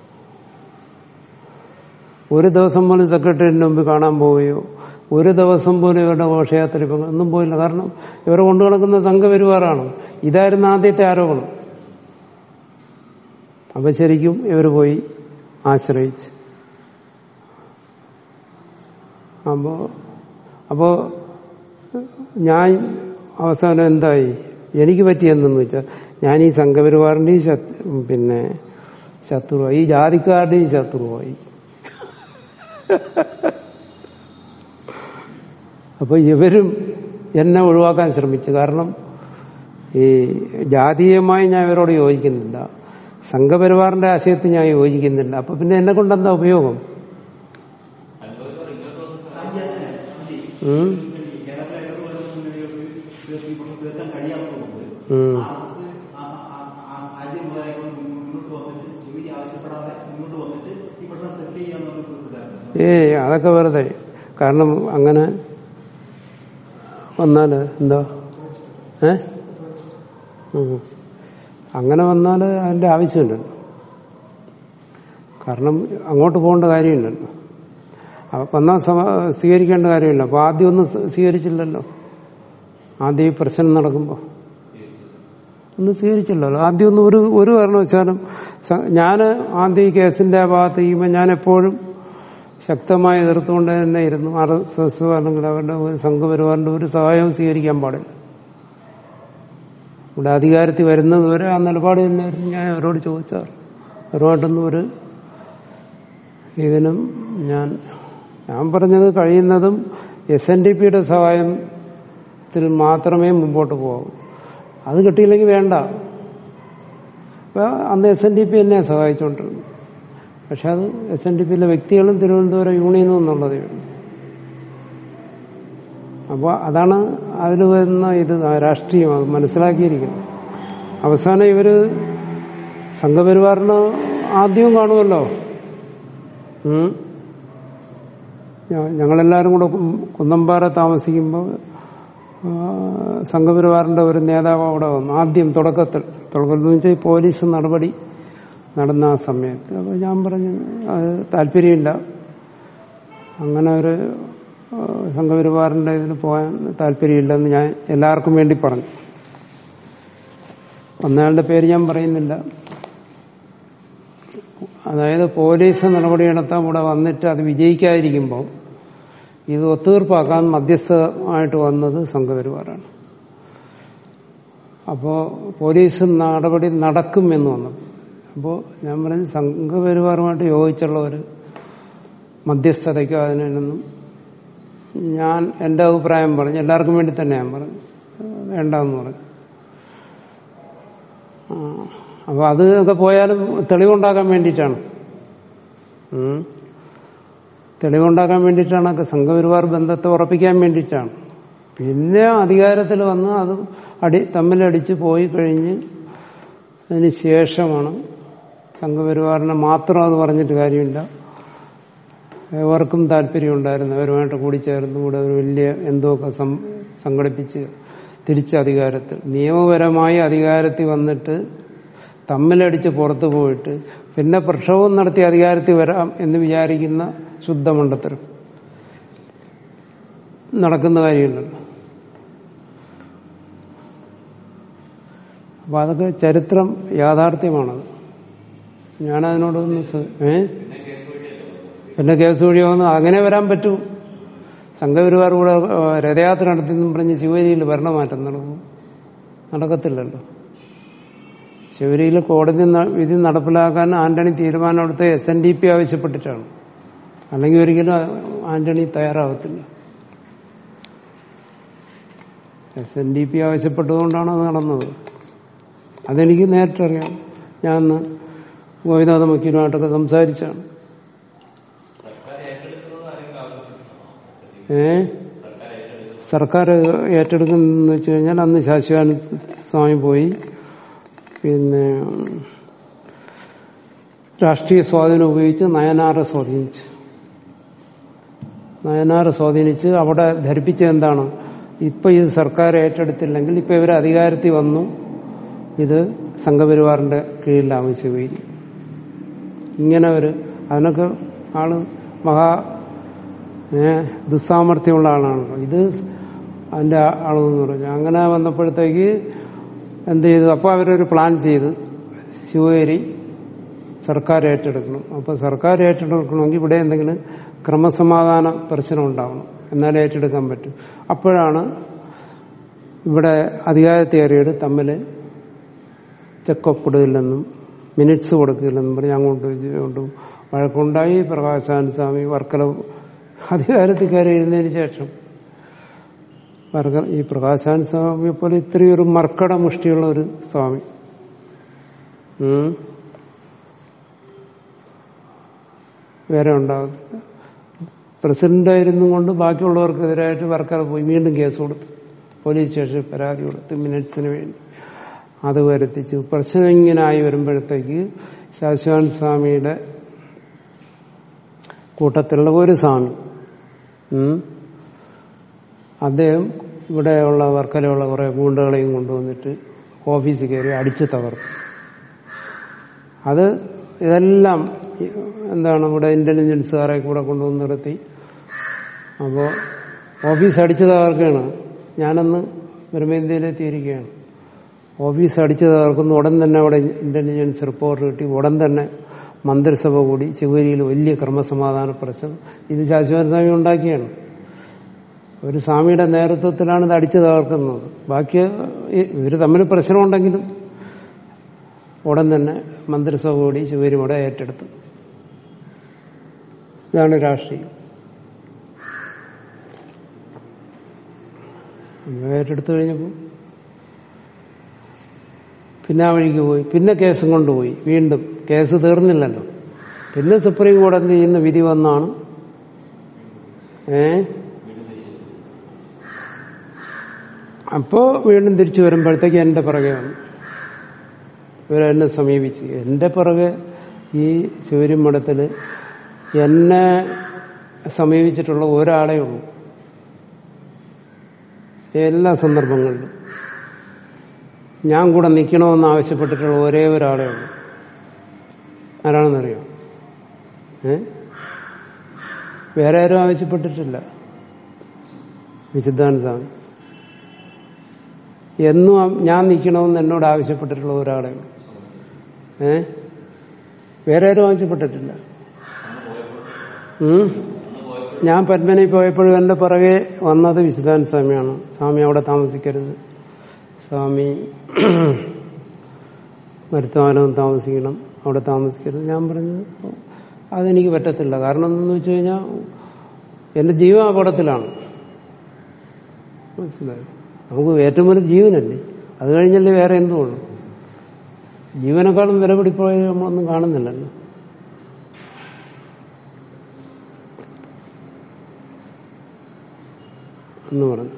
ഒരു ദിവസം പോലും സെക്രട്ടറിയുടെ മുമ്പ് കാണാൻ പോവുകയോ ഒരു ദിവസം പോലും ഇവരുടെ ഘോഷയാത്ര ഇപ്പം ഒന്നും പോയില്ല കാരണം ഇവർ കൊണ്ടു നടക്കുന്ന സംഘപരിവാറാണ് ഇതായിരുന്നു ആദ്യത്തെ ആരോപണം അപ്പൊ ശരിക്കും ഇവർ പോയി ആശ്രയിച്ച് അപ്പോ അപ്പോ ഞാൻ അവസാനം എന്തായി എനിക്ക് പറ്റിയെന്തെന്ന് വെച്ചാൽ ഞാൻ ഈ സംഘപരിവാറിന്റെയും ശത്രു പിന്നെ ശത്രുവായി ഈ ജാതിക്കാരുടെയും ശത്രുവായി അപ്പൊ ഇവരും എന്നെ ഒഴിവാക്കാൻ ശ്രമിച്ചു കാരണം ഈ ജാതീയമായി ഞാൻ ഇവരോട് യോജിക്കുന്നില്ല സംഘപരിവാറിന്റെ ആശയത്തിൽ ഞാൻ യോജിക്കുന്നില്ല അപ്പൊ പിന്നെ എന്നെ കൊണ്ട് എന്താ ഉപയോഗം ഉം? തീർക്കാൻ കഴിയാത്തതുകൊണ്ട് ഉം. ആദ്യം മുന്നോട്ട് വന്നിട്ട് ശിവരി ആവശ്യപ്പെടാതെ മുന്നോട്ട് വന്നിട്ട് ഇവിടെ സെറ്റിൽ ചെയ്യാന്നുള്ള ഇതാണ് ഏയ് അതൊക്കെ വെറുതെ കാരണം അങ്ങനെ വന്നാല് എന്താ ഏ ഉം. അങ്ങനെ വന്നാൽ അതിന്റെ ആവശ്യമില്ലല്ലോ കാരണം അങ്ങോട്ട് പോകേണ്ട കാര്യമില്ലല്ലോ അപ്പൊ വന്നാൽ സമ സ്വീകരിക്കേണ്ട കാര്യമില്ല അപ്പൊ ആദ്യം ഒന്നും സ്വീകരിച്ചില്ലല്ലോ ആദ്യം ഈ പ്രശ്നം നടക്കുമ്പോൾ ഒന്നും സ്വീകരിച്ചില്ലല്ലോ ആദ്യം ഒന്നും ഒരു ഒരു കാരണവശാലും ഞാൻ ആദ്യം ഈ കേസിന്റെ ആ ഭാഗത്ത് ചെയ്യുമ്പോൾ ഞാൻ എപ്പോഴും ശക്തമായി എതിർത്തുകൊണ്ട് തന്നെ ഇരുന്നു ആർ എസ് എസ് അല്ലെങ്കിൽ അവരുടെ ഒരു സംഘപരിവാറിന്റെ ഒരു സഹായവും സ്വീകരിക്കാൻ പാടില്ല ഇവിടെ അധികാരത്തിൽ വരുന്നത് വരെ ആ നിലപാട് തന്നെയായിരുന്നു ഞാൻ അവരോട് ചോദിച്ചാൽ അവരുമായിട്ടൊന്നും ഒരു ഇതിനും ഞാൻ ഞാൻ പറഞ്ഞത് കഴിയുന്നതും എസ് എൻ ഡി പിയുടെ സഹായത്തിൽ മാത്രമേ മുമ്പോട്ട് പോകൂ അത് കിട്ടിയില്ലെങ്കിൽ വേണ്ട അപ്പൊ അന്ന് എസ് എൻ ഡി പി എന്നെ സഹായിച്ചുകൊണ്ടിരുന്നു പക്ഷെ അത് എസ് എൻ ഡി പിയിലെ വ്യക്തികളും തിരുവനന്തപുരം യൂണിയനും എന്നുള്ളതേ ഉള്ളൂ അപ്പോൾ അതാണ് അതിൽ വരുന്ന ഇത് രാഷ്ട്രീയം അത് മനസ്സിലാക്കിയിരിക്കുന്നത് അവസാനം ഇവര് സംഘപരിവാറിന് ആദ്യവും കാണുമല്ലോ ഉം. ഞ- ഞങ്ങളെല്ലാവരും കൂടെ കു- കുന്നമ്പാറ താമസിക്കുമ്പോൾ ആ, സംഘപരിവാറിന്റെ ഒരു നേതാവ് അവിടെ വന്നു ആദ്യം തുടക്കത്തിൽ തുടക്കത്തിൽ എന്ന് വെച്ചാൽ ഈ പോലീസ് നടപടി നടന്ന ആ സമയത്ത് അപ്പോൾ ഞാൻ പറഞ്ഞു അത് താല്പര്യമില്ല അങ്ങനെ ഒരു ആ, സംഘപരിവാറിന്റെ ഇതിന് പോകാൻ താല്പര്യമില്ലെന്ന് ഞാൻ എല്ലാവർക്കും വേണ്ടി പറഞ്ഞു ഒന്നയാളുടെ പേര് ഞാൻ പറയുന്നില്ല അതായത് പോലീസ് നടപടിയെടുത്താൽ ഇവിടെ വന്നിട്ട് അത് വിജയിക്കാതിരിക്കുമ്പോൾ ഇത് ഒത്തുതീർപ്പാക്കാൻ മധ്യസ്ഥമായിട്ട് വന്നത് സംഘപരിവാറാണ് അപ്പോൾ പോലീസ് നടപടി നടക്കും എന്ന് വന്നു അപ്പോൾ ഞാൻ പറഞ്ഞു സംഘപരിവാറുമായിട്ട് യോജിച്ചുള്ള ഒരു മധ്യസ്ഥതയ്ക്കോ അതിനൊന്നും ഞാൻ എൻ്റെ അഭിപ്രായം പറഞ്ഞു എല്ലാവർക്കും വേണ്ടി തന്നെ ഞാൻ പറഞ്ഞു വേണ്ടെന്ന് പറഞ്ഞു ആ, അപ്പൊ അത് ഒക്കെ പോയാലും തെളിവുണ്ടാക്കാൻ വേണ്ടിയിട്ടാണ് ഉം. തെളിവുണ്ടാക്കാൻ വേണ്ടിയിട്ടാണ് ഒക്കെ സംഘപരിവാർ ബന്ധത്തെ ഉറപ്പിക്കാൻ വേണ്ടിയിട്ടാണ് പിന്നെ അധികാരത്തിൽ വന്ന് അത് അടി തമ്മിലടിച്ച് പോയി കഴിഞ്ഞ് അതിന് ശേഷമാണ് സംഘപരിവാറിനെ മാത്രം അത് പറഞ്ഞിട്ട് കാര്യമില്ല ഏവർക്കും താല്പര്യമുണ്ടായിരുന്നു അവരുമായിട്ട് കൂടിച്ചേർന്ന് കൂടെ ഒരു വലിയ എന്തോക്കെ സം- സംഘടിപ്പിച്ച് തിരിച്ച് അധികാരത്തിൽ നിയമപരമായി അധികാരത്തിൽ വന്നിട്ട് തമ്മിലടിച്ച് പുറത്തു പോയിട്ട് പിന്നെ പ്രക്ഷോഭം നടത്തി അധികാരത്തിൽ വരാം എന്ന് വിചാരിക്കുന്ന ശുദ്ധമണ്ഡത്തരം നടക്കുന്ന കാര്യമുണ്ടല്ലോ അപ്പൊ അതൊക്കെ ചരിത്രം യാഥാർത്ഥ്യമാണത് ഞാനതിനോടൊന്ന് സ- ഏ പിന്നെ കേസ് വഴിയാവുന്ന അങ്ങനെ വരാൻ പറ്റൂ സംഘപരിവാർ കൂടെ ആ, രഥയാത്ര നടത്തിയെന്നും പറഞ്ഞ് ശിവരിയിൽ ഭരണമാറ്റം നടക്കും നടക്കത്തില്ലല്ലോ ശിവരിയിൽ കോടതി ന- വിധി നടപ്പിലാക്കാൻ ആന്റണി തീരുമാനമെടുത്ത് എസ് എൻ ഡി പി ആവശ്യപ്പെട്ടിട്ടാണ് അല്ലെങ്കിൽ ഒരിക്കലും ആന്റണി തയ്യാറാവത്തില്ല എസ് എൻ ഡി പി ആവശ്യപ്പെട്ടതുകൊണ്ടാണ് അത് നടന്നത് അതെനിക്ക് നേരിട്ടറിയാം ഞാൻ അന്ന് ഗോവിനാഥ വക്കീലുമായിട്ടൊക്കെ സംസാരിച്ചാണ് ഏ സർക്കാർ ഏറ്റെടുക്കുന്നെന്ന് വെച്ച് കഴിഞ്ഞാൽ അന്ന് ശാശ്വാനന്ദ സ്വാമി പോയി പിന്നെ രാഷ്ട്രീയ സ്വാധീനം ഉപയോഗിച്ച് നയനാറെ സ്വാധീനിച്ചു നയനാറ് സ്വാധീനിച്ച് അവിടെ ധരിപ്പിച്ചത് എന്താണ് ഇപ്പൊ ഇത് സർക്കാർ ഏറ്റെടുത്തില്ലെങ്കിൽ ഇപ്പൊ ഇവർ അധികാരത്തിൽ വന്നു ഇത് സംഘപരിവാറിന്റെ കീഴിലാവും ശിവഗിരി ഇങ്ങനെ ഒരു അതിനൊക്കെ ആള് മഹാ ഏ, ദുസ്സാമർഥ്യമുള്ള ആളാണ് ഇത് അതിന്റെ അളവെന്ന് പറഞ്ഞു അങ്ങനെ വന്നപ്പോഴത്തേക്ക് എന്ത് ചെയ്തു അപ്പോൾ അവരൊരു പ്ലാൻ ചെയ്ത് ശിവഗിരി സർക്കാർ ഏറ്റെടുക്കണം അപ്പോൾ സർക്കാർ ഏറ്റെടുക്കണമെങ്കിൽ ഇവിടെ എന്തെങ്കിലും ക്രമസമാധാന പ്രശ്നം ഉണ്ടാവണം എന്നാലേ ഏറ്റെടുക്കാൻ പറ്റും അപ്പോഴാണ് ഇവിടെ അധികാരത്തേറിയത് തമ്മിൽ ചെക്കൊപ്പിടുകയില്ലെന്നും മിനിറ്റ്സ് കൊടുക്കില്ലെന്നും പറഞ്ഞ് അങ്ങോട്ട് ഇങ്ങോട്ടും വഴക്കുണ്ടായി പ്രകാശാൻ സ്വാമി വർക്കല അധികാരത്തിൽ കയറിയിരുന്നതിന് ശേഷം വർക്കല ഈ പ്രകാശാൻ സ്വാമിയെ പോലെ ഇത്രയും ഒരു മർക്കട മുഷ്ടിയുള്ള ഒരു സ്വാമി ഉം. വേറെ ഉണ്ടാകത്തില്ല പ്രസിഡന്റായിരുന്നു കൊണ്ട് ബാക്കിയുള്ളവർക്കെതിരായിട്ട് വർക്കല പോയി വീണ്ടും കേസ് കൊടുത്തു പോലീസ് സ്റ്റേഷനിൽ പരാതി കൊടുത്ത് മിനിറ്റ്സിന് വേണ്ടി അത് വരുത്തിച്ചു പ്രശ്നം ഇങ്ങനെ ആയി വരുമ്പോഴത്തേക്ക് ശാശ്വാൻ സ്വാമിയുടെ കൂട്ടത്തിലുള്ള ഒരു സ്വാമി ഉം, അദ്ദേഹം ഇവിടെയുള്ള വർക്കലയുള്ള കുറെ ഗൂണ്ടകളെയും കൊണ്ടുവന്നിട്ട് ഓഫീസിൽ കയറി അടിച്ചു തകർത്തു അത് ഇതെല്ലാം എന്താണ് ഇവിടെ ഇന്റലിജൻസുകാരെ കൂടെ കൊണ്ടുവന്ന് നിർത്തി അപ്പോൾ ഓഫീസ് അടിച്ചു തകർക്കുകയാണ് ഞാനന്ന് ബ്രഹ്മേന്ത്യയിലെത്തിയിരിക്കുകയാണ് ഓഫീസ് അടിച്ചു തകർക്കുന്നു ഉടൻ തന്നെ അവിടെ ഇന്റലിജൻസ് റിപ്പോർട്ട് കിട്ടി ഉടൻ തന്നെ മന്ത്രിസഭ കൂടി ശിവഗിരിയിൽ വലിയ ക്രമസമാധാന പ്രശ്നം ഇത് ശാശ്വത സ്വാമി ഉണ്ടാക്കിയാണ് ഒരു സ്വാമിയുടെ നേതൃത്വത്തിലാണ് ഇത് അടിച്ചു തകർക്കുന്നത് ബാക്കി ഇവർ തമ്മിൽ പ്രശ്നമുണ്ടെങ്കിലും ഉടൻ തന്നെ മന്ത്രിസഭ കൂടി ശിവഗിരി ഇവിടെ ഏറ്റെടുത്തു ഇതാണ് രാഷ്ട്രീയം അങ്ങനെ ഏറ്റെടുത്തു കഴിഞ്ഞപ്പോൾ പിന്നെ ആ വഴിക്ക് പോയി പിന്നെ കേസും കൊണ്ടുപോയി വീണ്ടും കേസ് തീർന്നില്ലല്ലോ പിന്നെ സുപ്രീം കോടതി ഇന്ന് വിധി വന്നാണ് ഏ അപ്പോ വീണ്ടും തിരിച്ചു വരുമ്പോഴത്തേക്ക് എന്റെ പുറകെ വന്നു ഇവരെന്നെ സമീപിച്ചു എന്റെ പുറകെ ഈ ശിവരിമഠത്തില് എന്നെ സമീപിച്ചിട്ടുള്ള ഒരാളേ ഉള്ളൂ എല്ലാ സന്ദർഭങ്ങളിലും ഞാൻ കൂടെ നിൽക്കണമെന്ന് ആവശ്യപ്പെട്ടിട്ടുള്ള ഒരേ ഒരാളേ ഉള്ളൂ ആരാണെന്നറിയോ ഏ വേറെ ആരും ആവശ്യപ്പെട്ടിട്ടില്ല വിശുദ്ധാനന്ദ സ്വാമി എന്നും ആ- ഞാൻ നിൽക്കണമെന്ന് എന്നോട് ആവശ്യപ്പെട്ടിട്ടുള്ള ഒരാളെ ഉള്ളൂ ഏ വേറെ ആരും ആവശ്യപ്പെട്ടിട്ടില്ല ഉം? ഞാൻ പത്മനി പോയപ്പോഴും എന്റെ പുറകെ വന്നത് വിശുദ്ധാനന്ദ സ്വാമിയാണ് സ്വാമി അവിടെ താമസിക്കരുത് സ്വാമി മരുത്താനം താമസിക്കണം അവിടെ താമസിക്കരുത് ഞാൻ പറഞ്ഞു അതെനിക്ക് പറ്റത്തില്ല കാരണം എന്തെന്ന് വെച്ച് കഴിഞ്ഞാൽ എന്റെ ജീവൻ അപകടത്തിലാണ് മനസ്സിലായോ നമുക്ക് ഏറ്റവും വലിയ ജീവനല്ലേ അത് കഴിഞ്ഞല്ലേ വേറെ എന്തുള്ളൂ ജീവനേക്കാളും വില പിടിപ്പോയ നമ്മളൊന്നും കാണുന്നില്ലല്ലോ എന്ന് പറഞ്ഞു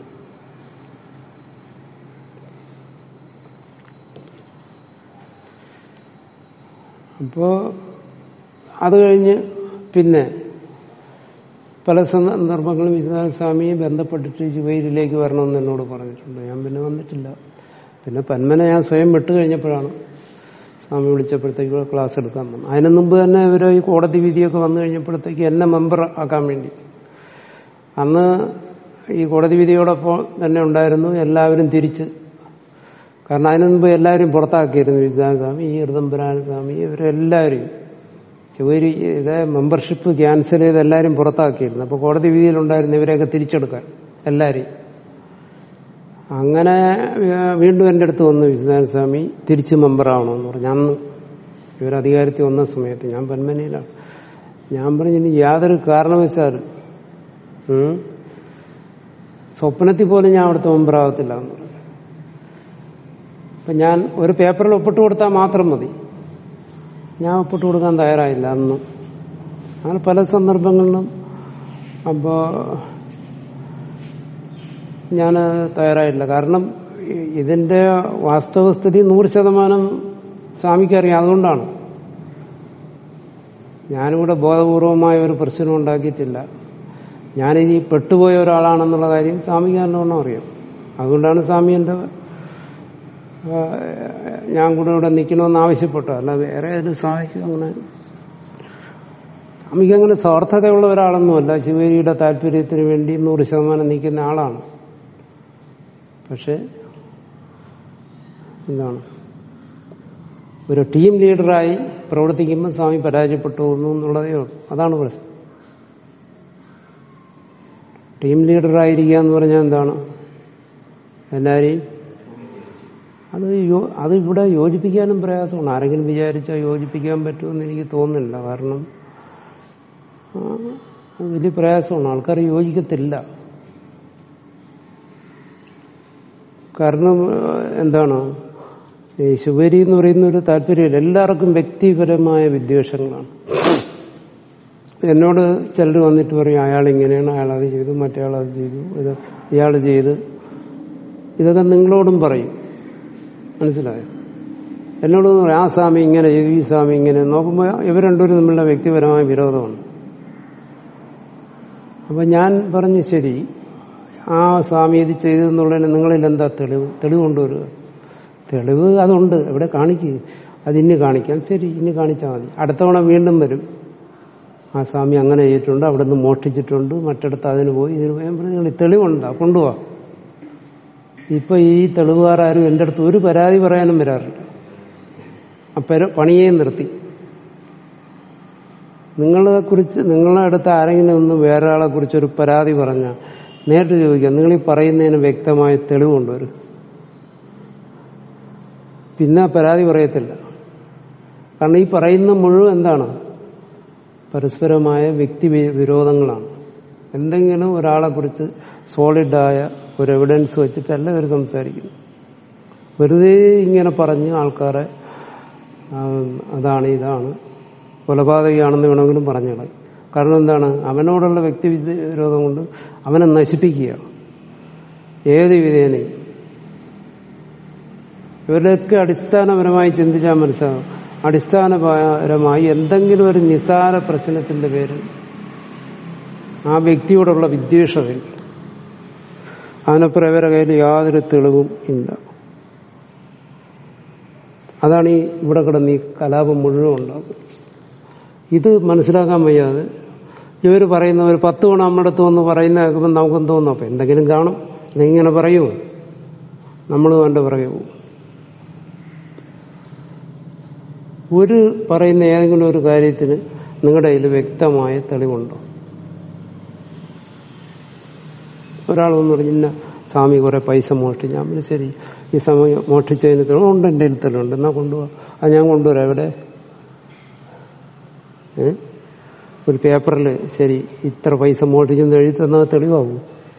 അപ്പോ അത് കഴിഞ്ഞ് പിന്നെ പല സന്ദർഭങ്ങളും വിശ്വനാഥ സ്വാമിയെ ബന്ധപ്പെട്ടിട്ട് ജുവൈരിലേക്ക് വരണമെന്ന് എന്നോട് പറഞ്ഞിട്ടുണ്ട് ഞാൻ പിന്നെ വന്നിട്ടില്ല പിന്നെ പന്മനെ ഞാൻ സ്വയം വിട്ടു കഴിഞ്ഞപ്പോഴാണ് സ്വാമി വിളിച്ചപ്പോഴത്തേക്ക് ഇവിടെ ക്ലാസ് എടുക്കാൻ വന്നു അതിനു മുമ്പ് തന്നെ ഇവർ ഈ കോടതി വിധിയൊക്കെ വന്നു കഴിഞ്ഞപ്പോഴത്തേക്ക് എന്നെ മെമ്പർ ആക്കാൻ വേണ്ടി അന്ന് ഈ കോടതി വിധിയോടൊപ്പം തന്നെ ഉണ്ടായിരുന്നു എല്ലാവരും തിരിച്ച് കാരണം അതിനു മുമ്പ് എല്ലാവരും പുറത്താക്കിയിരുന്നു വിശ്വനാഥ സ്വാമി ഈ ഋതംബരാന സ്വാമി ഇവരെല്ലാവരും ശിവരി ഇത് മെമ്പർഷിപ്പ് ക്യാൻസൽ ചെയ്ത് എല്ലാവരും പുറത്താക്കിയിരുന്നു അപ്പൊ കോടതി വിധിയിലുണ്ടായിരുന്നു ഇവരെയൊക്കെ തിരിച്ചെടുക്കാൻ എല്ലാവരെയും അങ്ങനെ ഏഹ്, വീണ്ടും എൻ്റെ അടുത്ത് വന്നു വിശ്വനാഥ സ്വാമി തിരിച്ച് മെമ്പറാവണമെന്ന് പറഞ്ഞു അന്ന് ഇവരധികാരത്തിൽ വന്ന സമയത്ത് ഞാൻ പന്മനയിലാണ് ഞാൻ പറഞ്ഞു ഇനി യാതൊരു കാരണവശാലും ഉം, സ്വപ്നത്തിൽ പോലും ഞാൻ അവിടുത്തെ മെമ്പറാകത്തില്ല എന്ന് പറഞ്ഞു അപ്പൊ ഞാൻ ഒരു പേപ്പറിൽ ഒപ്പിട്ട് കൊടുത്താൽ മാത്രം മതി ഞാൻ ഒപ്പിട്ട് കൊടുക്കാൻ തയ്യാറായില്ല അന്ന് അങ്ങനെ പല സന്ദർഭങ്ങളിലും അപ്പോ ഞാൻ തയ്യാറായില്ല കാരണം ഇ- ഇതിന്റെ വാസ്തവസ്ഥിതി നൂറ് ശതമാനം സ്വാമിക്ക് അറിയാം അതുകൊണ്ടാണ് ഞാനിവിടെ ബോധപൂർവമായ ഒരു പ്രശ്നം ഉണ്ടാക്കിയിട്ടില്ല ഞാനിനി പെട്ടുപോയ ഒരാളാണെന്നുള്ള കാര്യം സ്വാമിക്ക് നല്ലോണം അറിയാം അതുകൊണ്ടാണ് സ്വാമി എൻ്റെ ആ, ഞാൻ കൂടെ ഇവിടെ നിൽക്കണമെന്ന് ആവശ്യപ്പെട്ടു അല്ല വേറെ ഒരു സ്വാമിക്ക് അങ്ങനെ സ്വാമിക്ക് അങ്ങനെ സ്വാർത്ഥതയുള്ള ഒരാളൊന്നുമല്ല ശിവരിയുടെ താല്പര്യത്തിന് വേണ്ടി നൂറ് ശതമാനം നിൽക്കുന്ന ആളാണ് പക്ഷെ എന്താണ് ഒരു ടീം ലീഡറായി പ്രവർത്തിക്കുമ്പോൾ സ്വാമി പരാജയപ്പെട്ടു പോകുന്നു എന്നുള്ളതേ ഉള്ളൂ അതാണ് പ്രശ്നം ടീം ലീഡറായിരിക്കുക എന്ന് പറഞ്ഞാൽ എന്താണ് എല്ലാവരെയും അത് യോ- അത് ഇവിടെ യോജിപ്പിക്കാനും പ്രയാസമാണ് ആരെങ്കിലും വിചാരിച്ചാൽ യോജിപ്പിക്കാൻ പറ്റുമെന്ന് എനിക്ക് തോന്നുന്നില്ല കാരണം ആ, അത് വലിയ പ്രയാസമാണ് ആൾക്കാർ യോജിക്കത്തില്ല കാരണം ആ, എന്താണ് ഈ ശുഭരി എന്ന് പറയുന്ന ഒരു താല്പര്യമില്ല എല്ലാവർക്കും വ്യക്തിപരമായ വിദ്വേഷങ്ങളാണ് എന്നോട് ചിലർ വന്നിട്ട് പറയും അയാൾ ഇങ്ങനെയാണ് അയാൾ അത് ചെയ്തു മറ്റേ അത് ചെയ്തു ഇത് ഇയാൾ ചെയ്ത് ഇതൊക്കെ നിങ്ങളോടും പറയും മനസ്സിലായോ എന്നോട് പറയും ആ സ്വാമി ഇങ്ങനെ ചെയ്തു ഈ സ്വാമി ഇങ്ങനെ നോക്കുമ്പോൾ ഇവർ രണ്ടുപേരും തമ്മിലുള്ള വ്യക്തിപരമായ വിരോധമാണ് അപ്പൊ ഞാൻ പറഞ്ഞു ശരി ആ സ്വാമി ഇത് ചെയ്തെന്നുള്ളതിന് നിങ്ങളിൽ എന്താ തെളിവ് തെളിവ് കൊണ്ടുവരിക തെളിവ് അതുണ്ട് എവിടെ കാണിക്കുക അത് ഇന്ന് കാണിക്കാം ശരി ഇന്ന് കാണിച്ചാൽ മതി അടുത്ത തവണ വീണ്ടും വരും ആ സ്വാമി അങ്ങനെ ചെയ്തിട്ടുണ്ട് അവിടെ നിന്ന് മോഷ്ടിച്ചിട്ടുണ്ട് മറ്റിടത്ത് അതിന് പോയി ഇതിന് പോയി ഞാൻ പറഞ്ഞു, നിങ്ങൾ ഈ തെളിവുണ്ടോ കൊണ്ടുപോവാ ഇപ്പൊ ഈ തെളിവുകാരും എൻ്റെ അടുത്ത് ഒരു പരാതി പറയാനും വരാറില്ല അപ്പര പണിയെ നിർത്തി നിങ്ങളെ കുറിച്ച് നിങ്ങളെ അടുത്ത് ആരെങ്കിലും ഒന്ന് വേറെ ആളെ കുറിച്ച് ഒരു പരാതി പറഞ്ഞാൽ നേരിട്ട് ചോദിക്കാം നിങ്ങൾ ഈ പറയുന്നതിന് വ്യക്തമായ തെളിവ് കൊണ്ടുവരും പിന്നെ പരാതി പറയത്തില്ല കാരണം ഈ പറയുന്ന മുഴുവൻ എന്താണ് പരസ്പരമായ വ്യക്തി വി- വിരോധങ്ങളാണ് എന്തെങ്കിലും ഒരാളെ കുറിച്ച് സോളിഡായ ഒരു എവിഡൻസ് വെച്ചിട്ടല്ല ഇവർ സംസാരിക്കുന്നു വെറുതെ ഇങ്ങനെ പറഞ്ഞ് ആൾക്കാരെ ആ, അതാണ് ഇതാണ് കൊലപാതകയാണെന്ന് വേണമെങ്കിലും പറഞ്ഞുകളെ കാരണം എന്താണ് അവനോടുള്ള വ്യക്തി വിരോധം കൊണ്ട് അവനെ നശിപ്പിക്കുക ഏത് വിധേനയും ഇവരുടെയൊക്കെ അടിസ്ഥാനപരമായി ചിന്തിച്ചാൽ മനസ്സിലാകും അടിസ്ഥാനപരമായി എന്തെങ്കിലും ഒരു നിസാര പ്രശ്നത്തിന്റെ പേരിൽ ആ വ്യക്തിയോടുള്ള വിദ്വേഷതയിൽ അവനപ്പുറം ഇവരുടെ കയ്യിൽ യാതൊരു തെളിവും ഇല്ല അതാണ് ഈ ഇവിടെ കിടന്ന് ഈ കലാപം മുഴുവൻ ഉണ്ടാകുന്നത് ഇത് മനസ്സിലാക്കാൻ വയ്യാതെ ഇവർ പറയുന്ന ഒരു പത്ത് തവണ നമ്മുടെ അടുത്ത് വന്ന് പറയുന്ന കേൾക്കുമ്പോൾ നമുക്കും തോന്നും അപ്പൊ എന്തെങ്കിലും കാണും ഇങ്ങനെ പറയുമോ നമ്മളും അവൻ്റെ പുറകെ പോകും ഒരു പറയുന്ന ഏതെങ്കിലും ഒരു കാര്യത്തിന് നിങ്ങളുടെ കയ്യിൽ വ്യക്തമായ തെളിവുണ്ടോ ഒരാൾ വന്ന് പറഞ്ഞു ഇന്ന സ്വാമി കുറെ പൈസ മോഷ്ടിച്ചു ഞാൻ പറഞ്ഞു, ശരി ഈ സമയം മോഷ്ടിച്ചതിന് തെളിവുണ്ട് എൻ്റെ കയ്യിൽ തെളിവുണ്ട് എന്നാ കൊണ്ടുപോവാ അത് ഞാൻ കൊണ്ടുവരാം എവിടെ ഏ? ഒരു പേപ്പറിൽ ശരി ഇത്ര പൈസ മോഷ്ടിച്ചെന്ന് എഴുതി തന്നാൽ തെളിവാകും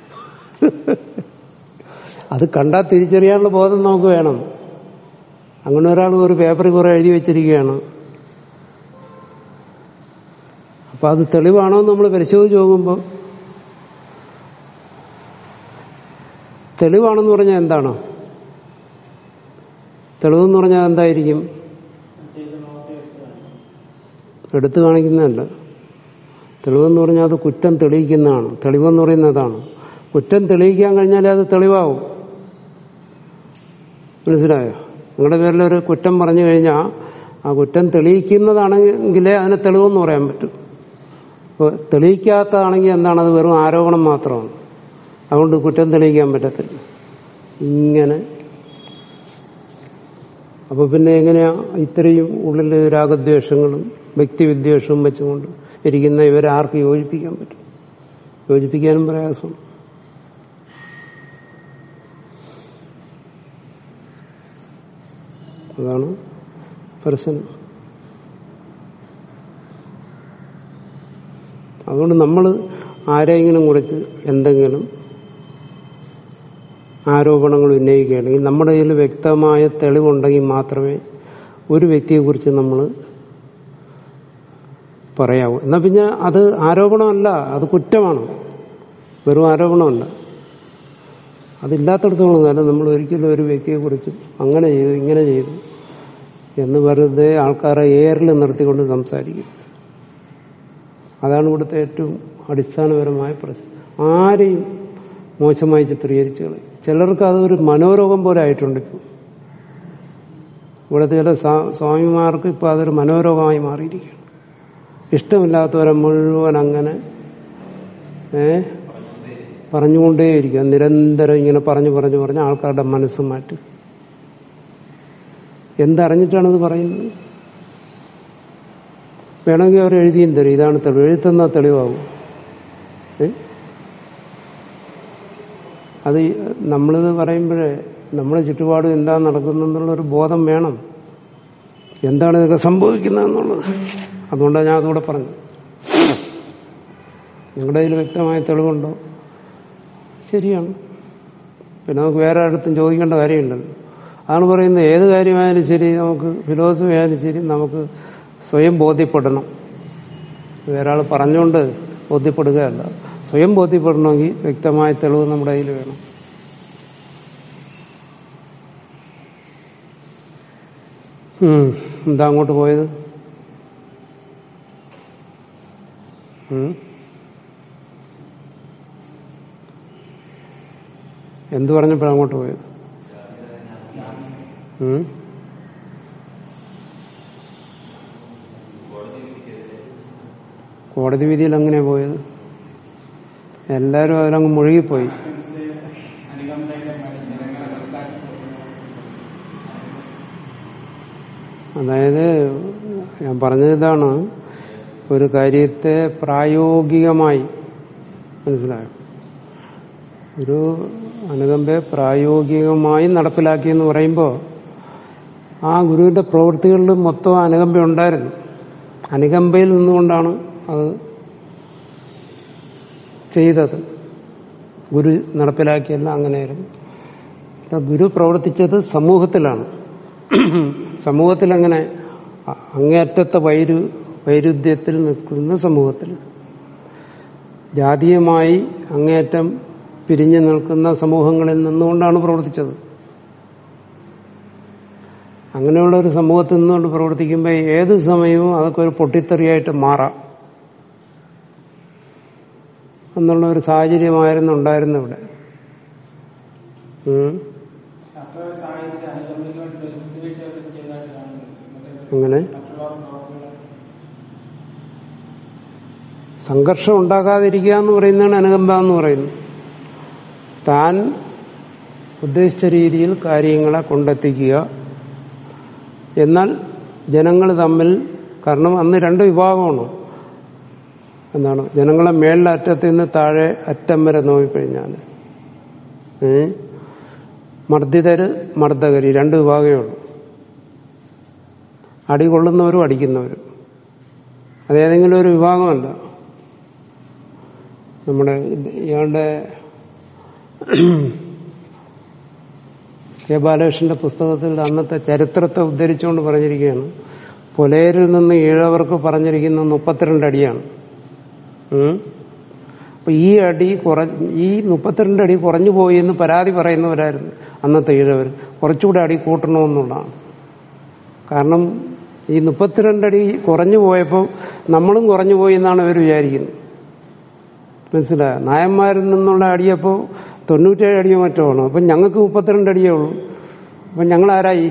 അത് കണ്ടാൽ തിരിച്ചറിയാനുള്ള ബോധം നമുക്ക് വേണം അങ്ങനെ ഒരാൾ ഒരു പേപ്പറിൽ കുറെ എഴുതി വെച്ചിരിക്കുകയാണ് അപ്പൊ അത് തെളിവാണോ എന്ന് നമ്മൾ പരിശോധിച്ച് നോക്കുമ്പോൾ തെളിവാണെന്ന് പറഞ്ഞാൽ എന്താണ് തെളിവെന്ന് പറഞ്ഞാൽ എന്തായിരിക്കും എടുത്തു കാണിക്കുന്നതല്ല തെളിവെന്ന് പറഞ്ഞാൽ അത് കുറ്റം തെളിയിക്കുന്നതാണ് തെളിവെന്ന് പറയുന്നതാണ് കുറ്റം തെളിയിക്കാൻ കഴിഞ്ഞാലേ അത് തെളിവാകും മനസ്സിലായോ നിങ്ങളുടെ പേരിൽ ഒരു കുറ്റം പറഞ്ഞു കഴിഞ്ഞാൽ ആ കുറ്റം തെളിയിക്കുന്നതാണെങ്കിലേ അതിനെ തെളിവെന്ന് പറയാൻ പറ്റും അപ്പോൾ തെളിയിക്കാത്തതാണെങ്കിൽ എന്താണ് അത് വെറും ആരോപണം മാത്രമാണ് അതുകൊണ്ട് കുറ്റം തെളിയിക്കാൻ പറ്റത്തില്ല ഇങ്ങനെ അപ്പൊ പിന്നെ എങ്ങനെയാ ഇത്രയും ഉള്ളിൽ രാഗദ്വേഷങ്ങളും വ്യക്തിവിദ്വേഷവും വെച്ചുകൊണ്ട് ഇരിക്കുന്ന ഇവരെ ആർക്ക് യോജിപ്പിക്കാൻ പറ്റും യോജിപ്പിക്കാനും പ്രയാസമാണ് അതാണ് പ്രശ്നം അതുകൊണ്ട് നമ്മൾ ആരെങ്കിലും കുറിച്ച് എന്തെങ്കിലും ആരോപണങ്ങൾ ഉന്നയിക്കുകയാണെങ്കിൽ നമ്മുടെ കയ്യിൽ വ്യക്തമായ തെളിവുണ്ടെങ്കിൽ മാത്രമേ ഒരു വ്യക്തിയെക്കുറിച്ച് നമ്മൾ പറയാവൂ എന്നാൽ പിന്നെ അത് ആരോപണമല്ല അത് കുറ്റമാണ് വെറും ആരോപണമല്ല അതില്ലാത്തടത്തോളം കാലം നമ്മൾ ഒരിക്കലും ഒരു വ്യക്തിയെക്കുറിച്ച് അങ്ങനെ ചെയ്തു ഇങ്ങനെ ചെയ്തു എന്ന് വെറുതെ ആൾക്കാരെ ഏറിൽ നിർത്തിക്കൊണ്ട് സംസാരിക്കും അതാണ് ഇവിടുത്തെ ഏറ്റവും അടിസ്ഥാനപരമായ പ്രശ്നം ആരെയും മോശമായി ചിത്രീകരിച്ചു കളയും ചിലർക്ക് അതൊരു മനോരോഗം പോലെ ആയിട്ടുണ്ട് ഇപ്പോൾ ഇവിടുത്തെ ചില സ്വാ- സ്വാമിമാർക്ക് ഇപ്പോൾ അതൊരു മനോരോഗമായി മാറിയിരിക്കുകയാണ് ഇഷ്ടമില്ലാത്തവരെ മുഴുവൻ അങ്ങനെ ഏ പറഞ്ഞുകൊണ്ടേയിരിക്കുക നിരന്തരം ഇങ്ങനെ പറഞ്ഞു പറഞ്ഞു പറഞ്ഞ് ആൾക്കാരുടെ മനസ്സ് മാറ്റി എന്തറിഞ്ഞിട്ടാണിത് പറയുന്നത് വേണമെങ്കിൽ അവർ എഴുതിയും തരും ഇതാണ് തെളിവ് എഴുത്തുന്ന തെളിവാകും ഏ? അത് ഈ- നമ്മളിത് പറയുമ്പോഴേ നമ്മുടെ ചുറ്റുപാടും എന്താ നടക്കുന്നെന്നുള്ളൊരു ബോധം വേണം എന്താണ് ഇതൊക്കെ സംഭവിക്കുന്നതെന്നുള്ളത് അതുകൊണ്ടാണ് ഞാൻ അതുകൂടെ പറഞ്ഞു നിങ്ങളുടെ കയ്യിൽ വ്യക്തമായ തെളിവുണ്ടോ ശരിയാണ് പിന്നെ നമുക്ക് വേറെ അടുത്തും ചോദിക്കേണ്ട കാര്യമുണ്ടല്ലോ അതാണ് പറയുന്നത് ഏത് കാര്യമായാലും ശരി നമുക്ക് ഫിലോസഫി ആയാലും ശരി നമുക്ക് സ്വയം ബോധ്യപ്പെടണം വേറെ ആൾ പറഞ്ഞുകൊണ്ട് ബോധ്യപ്പെടുകയല്ല സ്വയം ബോധ്യപ്പെടണമെങ്കിൽ വ്യക്തമായ തെളിവ് നമ്മുടെ കയ്യിൽ വേണം ഉം. എന്താ അങ്ങോട്ട് പോയത് ഉം. എന്ത് പറഞ്ഞപ്പോഴാണ് അങ്ങോട്ട് പോയത് ഉം? കോടതി വിധിയിൽ എങ്ങനെയാ പോയത് എല്ലാരും അതിലങ്ങ് മുഴുകിപ്പോയി അനുകമ്പയുടെ ജനങ്ങളെ മനസ്സിലാക്കി അതായത് ഞാൻ പറഞ്ഞത് ഇതാണ് ഒരു കാര്യത്തെ പ്രായോഗികമായി മനസ്സിലായോ ഒരു അനുകമ്പയെ പ്രായോഗികമായി നടപ്പിലാക്കി എന്ന് പറയുമ്പോൾ ആ ഗുരുവിന്റെ പ്രവൃത്തികളിൽ മൊത്തം അനുകമ്പ ഉണ്ടായിരുന്നു അനുകമ്പയിൽ നിന്നുകൊണ്ടാണ് അത് ചെയ്തത് ഗുരു നടപ്പിലാക്കിയല്ല അങ്ങനെയായിരുന്നു ഇവിടെ ഗുരു പ്രവർത്തിച്ചത് സമൂഹത്തിലാണ് സമൂഹത്തിൽ അങ്ങനെ അ- അങ്ങേയറ്റത്തെ വൈരു വൈരുദ്ധ്യത്തിൽ നിൽക്കുന്ന സമൂഹത്തിൽ ജാതീയമായി അങ്ങേയറ്റം പിരിഞ്ഞു നിൽക്കുന്ന സമൂഹങ്ങളിൽ നിന്നുകൊണ്ടാണ് പ്രവർത്തിച്ചത് അങ്ങനെയുള്ള ഒരു സമൂഹത്തിൽ നിന്നുകൊണ്ട് പ്രവർത്തിക്കുമ്പോൾ ഏത് സമയവും അതൊക്കെ ഒരു പൊട്ടിത്തെറിയായിട്ട് മാറാം എന്നുള്ള ഒരു സാഹചര്യമായിരുന്നു ഉണ്ടായിരുന്നു ഇവിടെ ഉം. അത്ര സാഹിത്യ അനുകമ്പയ്ക്ക് വേണ്ടി വിട്ടുവീഴ്ചയൊക്കെ ചെയ്തതായിട്ട് കാണുന്നു മറ്റേ അങ്ങനെ മറ്റുള്ളവർ പ്രവർത്തികൾ സംഘർഷം ഉണ്ടാകാതിരിക്കുക എന്ന് പറയുന്നതാണ് അനുകമ്പ എന്ന് പറയുന്നത് താൻ ഉദ്ദേശിച്ച രീതിയിൽ കാര്യങ്ങളെ കൊണ്ടെത്തിക്കുക എന്നാൽ ജനങ്ങൾ തമ്മിൽ കാരണം അന്ന് രണ്ട് വിഭാഗമാണ് എന്താണ് ജനങ്ങളെ മേളിലെ അറ്റത്ത് നിന്ന് താഴെ അറ്റം വരെ നോക്കിക്കഴിഞ്ഞാൽ ഏ? മർദ്ദിതര് മർദ്ദകര് ഈ രണ്ട് വിഭാഗമേ ഉള്ളൂ അടി കൊള്ളുന്നവരും അടിക്കുന്നവരും അതേതെങ്കിലും ഒരു വിഭാഗമല്ല നമ്മുടെ ഇത് ഇയാളുടെ കെ ബാലകൃഷ്ണന്റെ പുസ്തകത്തിൽ അന്നത്തെ ചരിത്രത്തെ ഉദ്ധരിച്ചുകൊണ്ട് പറഞ്ഞിരിക്കുകയാണ് പുലയരിൽ നിന്ന് ഈഴവർക്ക് പറഞ്ഞിരിക്കുന്ന മുപ്പത്തിരണ്ട് അടിയാണ് ഉം. അപ്പൊ ഈ അടി കുറ ഈ മുപ്പത്തിരണ്ട് അടി കുറഞ്ഞു പോയി എന്ന് പരാതി പറയുന്നവരായിരുന്നു അന്നത്തെ ഈഴവർ കുറച്ചുകൂടെ അടി കൂട്ടണമെന്നുള്ളതാണ് കാരണം ഈ മുപ്പത്തിരണ്ടടി കുറഞ്ഞു പോയപ്പോൾ നമ്മളും കുറഞ്ഞു പോയി എന്നാണ് ഇവർ വിചാരിക്കുന്നത് മനസ്സിലായ നായന്മാരിൽ നിന്നുള്ള അടിയപ്പോൾ തൊണ്ണൂറ്റേഴ് അടിയോ മറ്റോ ആണ് അപ്പം ഞങ്ങൾക്ക് മുപ്പത്തിരണ്ട് അടിയേ ഉള്ളൂ അപ്പം ഞങ്ങൾ ആരായി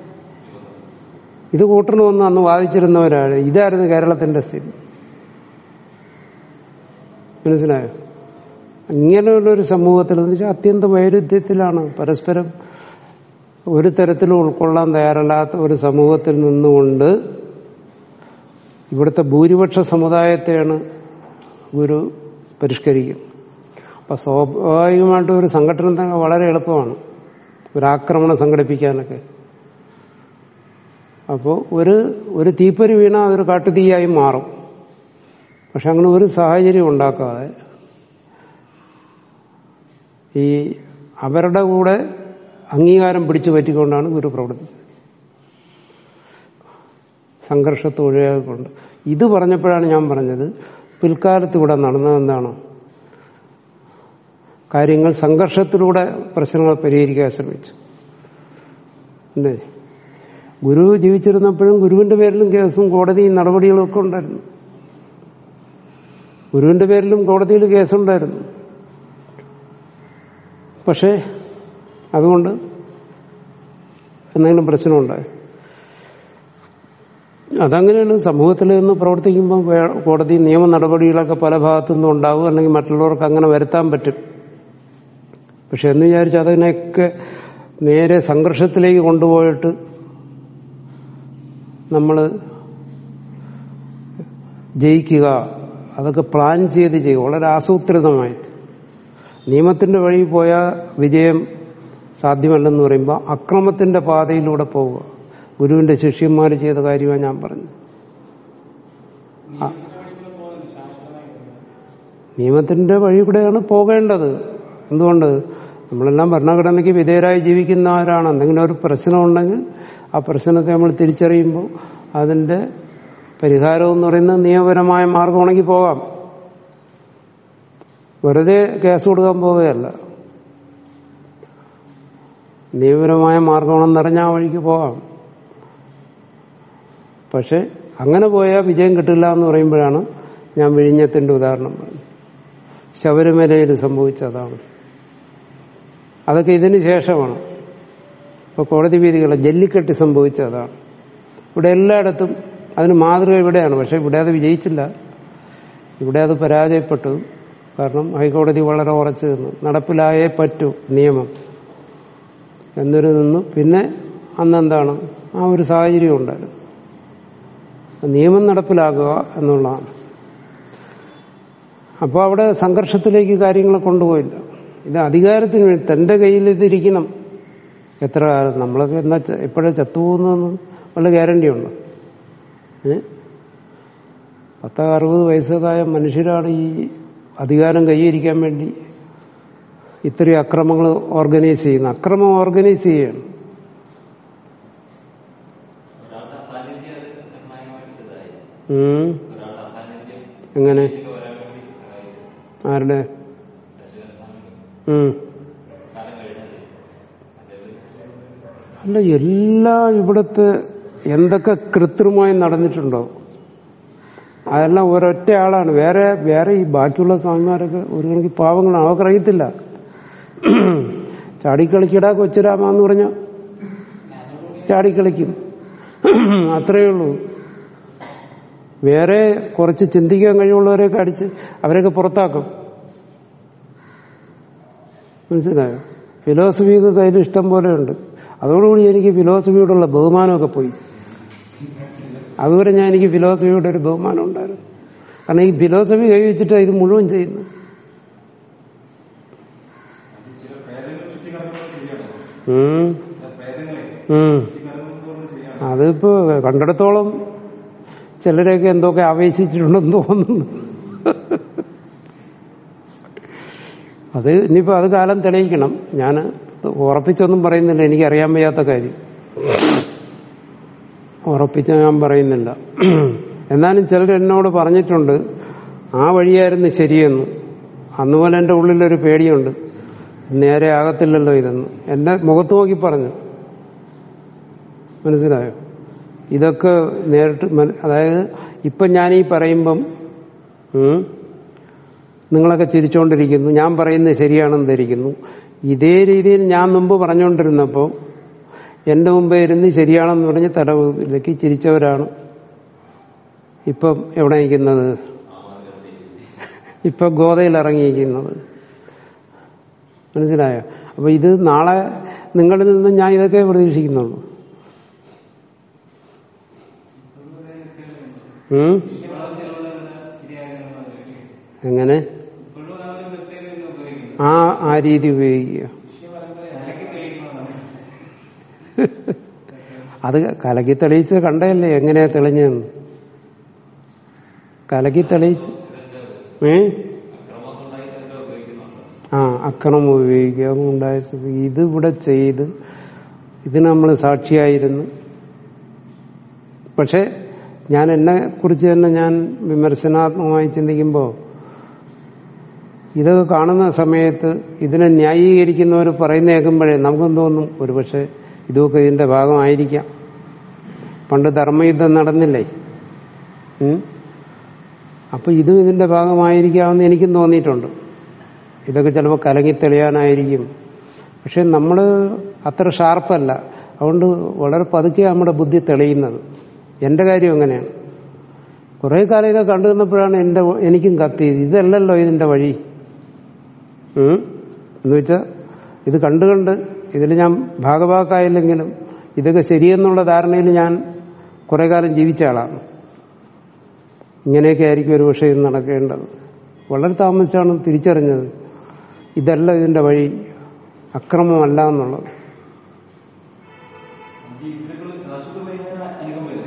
ഇത് കൂട്ടണമെന്ന് അന്ന് വാദിച്ചിരുന്നവരാണ് ഇതായിരുന്നു കേരളത്തിന്റെ സ്ഥിതി മനസ്സിലായോ ഇങ്ങനെയുള്ളൊരു സമൂഹത്തിൽ എന്ന് വെച്ചാൽ അത്യന്ത വൈരുദ്ധ്യത്തിലാണ് പരസ്പരം ഒരു തരത്തിലും ഉൾക്കൊള്ളാൻ തയ്യാറല്ലാത്ത ഒരു സമൂഹത്തിൽ നിന്നുകൊണ്ട് ഇവിടുത്തെ ഭൂരിപക്ഷ സമുദായത്തെയാണ് ഗുരു പരിഷ്കരിക്കും അപ്പൊ സ്വാഭാവികമായിട്ടും ഒരു സംഘടന തന്നെ വളരെ എളുപ്പമാണ് ഒരു ആക്രമണം സംഘടിപ്പിക്കാനൊക്കെ അപ്പോൾ ഒരു ഒരു തീപ്പൊരി വീണ അതൊരു കാട്ടുതീയായി മാറും പക്ഷെ അങ്ങനെ ഒരു സാഹചര്യം ഉണ്ടാക്കാതെ ഈ അവരുടെ കൂടെ അംഗീകാരം പിടിച്ചു പറ്റിക്കൊണ്ടാണ് ഗുരു പ്രവർത്തിച്ചത് സംഘർഷത്തെ ഒഴിവാക്കിക്കൊണ്ട് ഇത് പറഞ്ഞപ്പോഴാണ് ഞാൻ പറഞ്ഞത് പിൽക്കാലത്ത് ഇവിടെ നടന്നത് എന്താണ് കാര്യങ്ങൾ സംഘർഷത്തിലൂടെ പ്രശ്നങ്ങൾ പരിഹരിക്കാൻ ശ്രമിച്ചു അല്ലേ ഗുരു ജീവിച്ചിരുന്നപ്പോഴും ഗുരുവിന്റെ പേരിലും കേസും കോടതിയും നടപടികളും ഒക്കെ ഉണ്ടായിരുന്നു ഗുരുവിന്റെ പേരിലും കോടതിയിൽ കേസുണ്ടായിരുന്നു പക്ഷേ അതുകൊണ്ട് എന്തെങ്കിലും പ്രശ്നമുണ്ടായി അതങ്ങനെയാണ് സമൂഹത്തിൽ നിന്ന് പ്രവർത്തിക്കുമ്പോൾ വേ- കോടതി നിയമ നടപടികളൊക്കെ പല ഭാഗത്തു നിന്നും ഉണ്ടാവും അല്ലെങ്കിൽ മറ്റുള്ളവർക്ക് അങ്ങനെ വരുത്താൻ പറ്റും പക്ഷെ എന്ന് വിചാരിച്ച് അതിനെയൊക്കെ നേരെ സംഘർഷത്തിലേക്ക് കൊണ്ടുപോയിട്ട് നമ്മൾ ജയിക്കുക അതൊക്കെ പ്ലാൻ ചെയ്ത് ചെയ്യുക വളരെ ആസൂത്രിതമായിട്ട് നിയമത്തിന്റെ വഴി പോയാൽ വിജയം സാധ്യമല്ലെന്ന് പറയുമ്പോൾ അക്രമത്തിന്റെ പാതയിലൂടെ പോവുക ഗുരുവിന്റെ ശിഷ്യന്മാർ ചെയ്ത കാര്യമാണ് ഞാൻ പറഞ്ഞത് നിയമത്തിന്റെ വഴി കൂടെയാണ് പോകേണ്ടത് എന്തുകൊണ്ട് നമ്മളെല്ലാം ഭരണഘടനയ്ക്ക് വിധേയരായി ജീവിക്കുന്നവരാണ് എന്തെങ്കിലും ഒരു പ്രശ്നമുണ്ടെങ്കിൽ ആ പ്രശ്നത്തെ നമ്മൾ തിരിച്ചറിയുമ്പോൾ അതിന്റെ പരിഹാരം എന്ന് പറയുന്നത് നിയമപരമായ മാർഗമാണെങ്കിൽ പോകാം വെറുതെ കേസ് കൊടുക്കാൻ പോവുകയല്ല നിയമപരമായ മാർഗമാണെന്ന് അറിഞ്ഞാൽ ആ വഴിക്ക് പോകാം പക്ഷെ അങ്ങനെ പോയാൽ വിജയം കിട്ടില്ല എന്ന് പറയുമ്പോഴാണ് ഞാൻ വിഴിഞ്ഞത്തിന്റെ ഉദാഹരണം പറഞ്ഞത് ശബരിമലയിൽ സംഭവിച്ചതാണ് അതൊക്കെ ഇതിന് ശേഷമാണ് ഇപ്പൊ കോടതി വീതികൾ ജല്ലിക്കെട്ട് സംഭവിച്ചതാണ് ഇവിടെ എല്ലായിടത്തും അതിന് മാതൃക ഇവിടെയാണ് പക്ഷെ ഇവിടെ അത് വിജയിച്ചില്ല ഇവിടെ അത് പരാജയപ്പെട്ടു കാരണം ഹൈക്കോടതി വളരെ ഉറച്ചു നിന്നു നടപ്പിലായേ പറ്റൂ നിയമം എന്നൊരു നിന്നു പിന്നെ അന്നെന്താണ് ആ ഒരു സാഹചര്യം ഉണ്ടായിരുന്നു നിയമം നടപ്പിലാക്കുക എന്നുള്ളതാണ് അപ്പോൾ അവിടെ സംഘർഷത്തിലേക്ക് കാര്യങ്ങൾ കൊണ്ടുപോയില്ല ഇത് അധികാരത്തിന് വേണ്ടി തന്റെ കയ്യിൽ ഇതിരിക്കണം എത്ര കാലം നമ്മളൊക്കെ എന്നാ എപ്പോഴാ ചത്തുപോകുന്നതെന്ന് വല്ല ഗ്യാരണ്ടി ഉണ്ടോ ഏ പത്ത് അറുപത് വയസ്സുകായ മനുഷ്യരാണ് ഈ അധികാരം കൈവരിക്കാൻ വേണ്ടി ഇത്രയും അക്രമങ്ങൾ ഓർഗനൈസ് ചെയ്യുന്നത് അക്രമം ഓർഗനൈസ് ചെയ്യണം ഒരാളുടെ അസാന്നിധ്യം അത് നിർണായകമായിട്ട് ഇതായി ഉം. ഒരാളുടെ അസാന്നിധ്യം എങ്ങനെ ഇതിലേക്ക് വരാൻ വേണ്ടി സഹായിച്ചു ആരുടെ ശശിധരൻ സ്വാമി ഉം. കാലം കഴിഞ്ഞത് അദ്ദേഹം അല്ല എല്ലാ ഇവിടുത്തെ എന്തൊക്കെ കൃത്രിമമായി നടന്നിട്ടുണ്ടോ അതെല്ലാം ഒരൊറ്റ ആളാണ് വേറെ വേറെ ഈ ബാക്കിയുള്ള സ്വാമിമാരൊക്കെ ഒരു കണക്ക് പാവങ്ങളാണ് അവർക്ക് അറിയത്തില്ല ചാടിക്കളിക്കടാ കൊച്ചുരാമ എന്ന് പറഞ്ഞ ചാടിക്കളിക്കും അത്രയേ ഉള്ളൂ വേറെ കുറച്ച് ചിന്തിക്കാൻ കഴിവുള്ളവരെയൊക്കെ അടിച്ച് അവരെയൊക്കെ പുറത്താക്കും മനസ്സിലായോ ഫിലോസഫിയൊക്കെ കയ്യിൽ ഇഷ്ടം പോലെ ഉണ്ട് അതോടുകൂടി എനിക്ക് ഫിലോസഫിയോടുള്ള ബഹുമാനമൊക്കെ പോയി അതുവരെ ഞാൻ എനിക്ക് ഫിലോസഫിയോട് ഒരു ബഹുമാനം ഉണ്ടായിരുന്നു കാരണം ഈ ഫിലോസഫി കൈവച്ചിട്ട് ഇത് മുഴുവൻ ചെയ്യുന്നു ചില ഭേദങ്ങൾ ചുറ്റി കറങ്ങുന്നത് ശരിയാണോ ഉം. ചില ഭേദങ്ങളെ ഉം. ചുറ്റി കറങ്ങുന്നത് ശരിയാണോ അതിപ്പോ കണ്ടിടത്തോളം ചിലരെയൊക്കെ എന്തൊക്കെ ആവേശിച്ചിട്ടുണ്ടെന്ന് തോന്നുന്നു അത് ഇനിയിപ്പോ അത് കാലം തെളിയിക്കണം ഞാൻ ഉറപ്പിച്ചൊന്നും പറയുന്നില്ല എനിക്ക് അറിയാൻ വയ്യാത്ത കാര്യം ഉറപ്പിച്ച ഞാൻ പറയുന്നില്ല എന്നാലും ചിലർ എന്നോട് പറഞ്ഞിട്ടുണ്ട് ആ വഴിയായിരുന്നു ശരിയെന്ന് അന്നുപോലെ എൻ്റെ ഉള്ളിലൊരു പേടിയുണ്ട് നേരെ ആകത്തില്ലല്ലോ ഇതെന്ന് എന്നെ മുഖത്ത് നോക്കി പറഞ്ഞു മനസ്സിലായോ ഇതൊക്കെ നേരിട്ട് മന- അതായത് ഇപ്പം ഞാനീ പറയുമ്പം ഉം, നിങ്ങളൊക്കെ ചിരിച്ചുകൊണ്ടിരിക്കുന്നു ഞാൻ പറയുന്നത് ശരിയാണെന്ന് ധരിക്കുന്നു ഇതേ രീതിയിൽ ഞാൻ മുമ്പ് പറഞ്ഞുകൊണ്ടിരുന്നപ്പോൾ എന്റെ മുമ്പേ ഇരുന്ന് ശരിയാണെന്ന് പറഞ്ഞ് തലയിലേക്ക് ചിരിച്ചവരാണ് ഇപ്പം എവിടെ നിൽക്കുന്നത് ഇപ്പൊ ഗോതയിൽ ഇറങ്ങിയിരിക്കുന്നത് മനസ്സിലായോ അപ്പൊ ഇത് നാളെ നിങ്ങളിൽ നിന്ന് ഞാൻ ഇതൊക്കെ പ്രതീക്ഷിക്കുന്നുള്ളൂ ഉം? എങ്ങനെ ആ ആ രീതി ഉപയോഗിക്കുക അത് കലക്കി തെളിയിച്ച് കണ്ടല്ലേ എങ്ങനെയാ തെളിഞ്ഞതെന്ന് കലക്കി തെളിയിച്ച് ഏ ആ അക്രമം ഉപയോഗിക്കുക ഉണ്ടായ സുഖം ഇത് ഇവിടെ ചെയ്ത് ഇതിന് നമ്മൾ സാക്ഷിയായിരുന്നു പക്ഷെ ഞാൻ എന്നെ കുറിച്ച് തന്നെ ഞാൻ വിമർശനാത്മകമായി ചിന്തിക്കുമ്പോൾ ഇതൊക്കെ കാണുന്ന സമയത്ത് ഇതിനെ ന്യായീകരിക്കുന്നവർ പറയുന്ന കേൾക്കുമ്പോഴേ നമുക്കും തോന്നും ഒരുപക്ഷെ ഇതൊക്കെ ഇതിന്റെ ഭാഗമായിരിക്കാം പണ്ട് ധർമ്മയുദ്ധം നടന്നില്ലേ ഉം? അപ്പൊ ഇതും ഇതിന്റെ ഭാഗമായിരിക്കാമെന്ന് എനിക്കും തോന്നിയിട്ടുണ്ട് ഇതൊക്കെ ചിലപ്പോൾ കലങ്ങി തെളിയാനായിരിക്കും പക്ഷെ നമ്മൾ അത്ര ഷാർപ്പല്ല അതുകൊണ്ട് വളരെ പതുക്കെ നമ്മുടെ ബുദ്ധി തെളിയുന്നത് എന്റെ കാര്യം അങ്ങനെയാണ് കുറെ കാലം ഇത് കണ്ടു നിന്നപ്പോഴാണ് എന്റെ എനിക്കും കത്തിയത് ഇതല്ലല്ലോ ഇതിന്റെ വഴി ഉം? എന്ന് വെച്ചാൽ ഇത് കണ്ടു കണ്ട് ഇതിൽ ഞാൻ ഭാഗഭാക്കായില്ലെങ്കിലും ഇതൊക്കെ ശരിയെന്നുള്ള ധാരണയിൽ ഞാൻ കുറെ കാലം ജീവിച്ച ആളാണ് ഇങ്ങനെയൊക്കെ ആയിരിക്കും ഒരു പക്ഷേ ഇത് നടക്കേണ്ടത് വളരെ താമസിച്ചാണ് തിരിച്ചറിഞ്ഞത് ഇതല്ല ഇതിന്റെ വഴി അക്രമമല്ല എന്നുള്ളത് ഈ ഇതിനൊക്കെ ശാശ്വത പരിഹാരം അനുഗമല്ലേ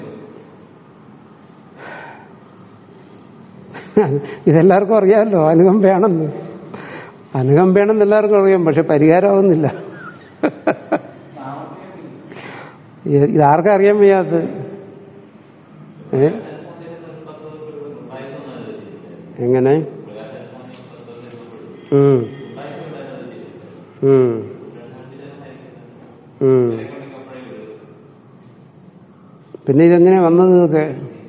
ഇതെല്ലാവർക്കും അറിയാമല്ലോ അനുകമ്പയാണെന്ന് അനുകമ്പയാണെന്ന് എല്ലാവർക്കും അറിയാം പക്ഷെ പരിഹാരമാവുന്നില്ല ഇത് ഇതാർക്കാ അറിയാൻ വയ്യാത്തത് ഏ എങ്ങനെ ഉം. ഉം. ഉം. പിന്നെ ഇതെങ്ങനെ വന്നത് ഇതൊക്കെ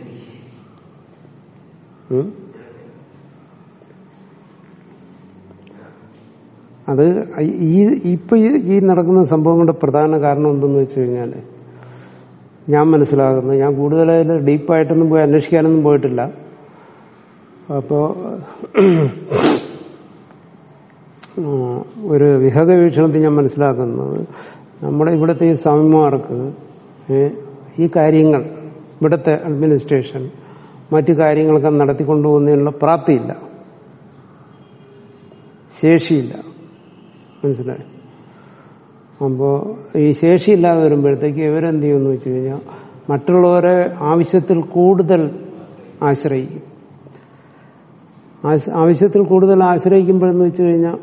ഉം? അത് ഈ ഇപ്പൊ ഈ- ഈ നടക്കുന്ന സംഭവങ്ങളുടെ പ്രധാന കാരണം എന്തെന്ന് വെച്ച് കഴിഞ്ഞാല് ഞാൻ മനസ്സിലാകുന്നത് ഞാൻ കൂടുതലായിട്ട് ഡീപ്പായിട്ടൊന്നും പോയി അന്വേഷിക്കാനൊന്നും പോയിട്ടില്ല അപ്പോ ആ, ഒരു വിഹക വീക്ഷണത്തിൽ ഞാൻ മനസ്സിലാക്കുന്നത് നമ്മുടെ ഇവിടുത്തെ ഈ സ്വാമിമാർക്ക് ഏ, ഈ കാര്യങ്ങൾ ഇവിടുത്തെ അഡ്മിനിസ്ട്രേഷൻ മറ്റു കാര്യങ്ങളൊക്കെ നടത്തിക്കൊണ്ടുപോകുന്നതിനുള്ള പ്രാപ്തിയില്ല ശേഷിയില്ല മനസ്സിലായി അപ്പോ ഈ ശേഷിയില്ലാതെ വരുമ്പോഴത്തേക്ക് ഇവരെന്ത് ചെയ്യുമെന്ന് വെച്ച് കഴിഞ്ഞാൽ മറ്റുള്ളവരെ ആവശ്യത്തിൽ കൂടുതൽ ആശ്രയിക്കും ആശ- ആവശ്യത്തിൽ കൂടുതൽ ആശ്രയിക്കുമ്പോഴെന്ന് വെച്ച് കഴിഞ്ഞാൽ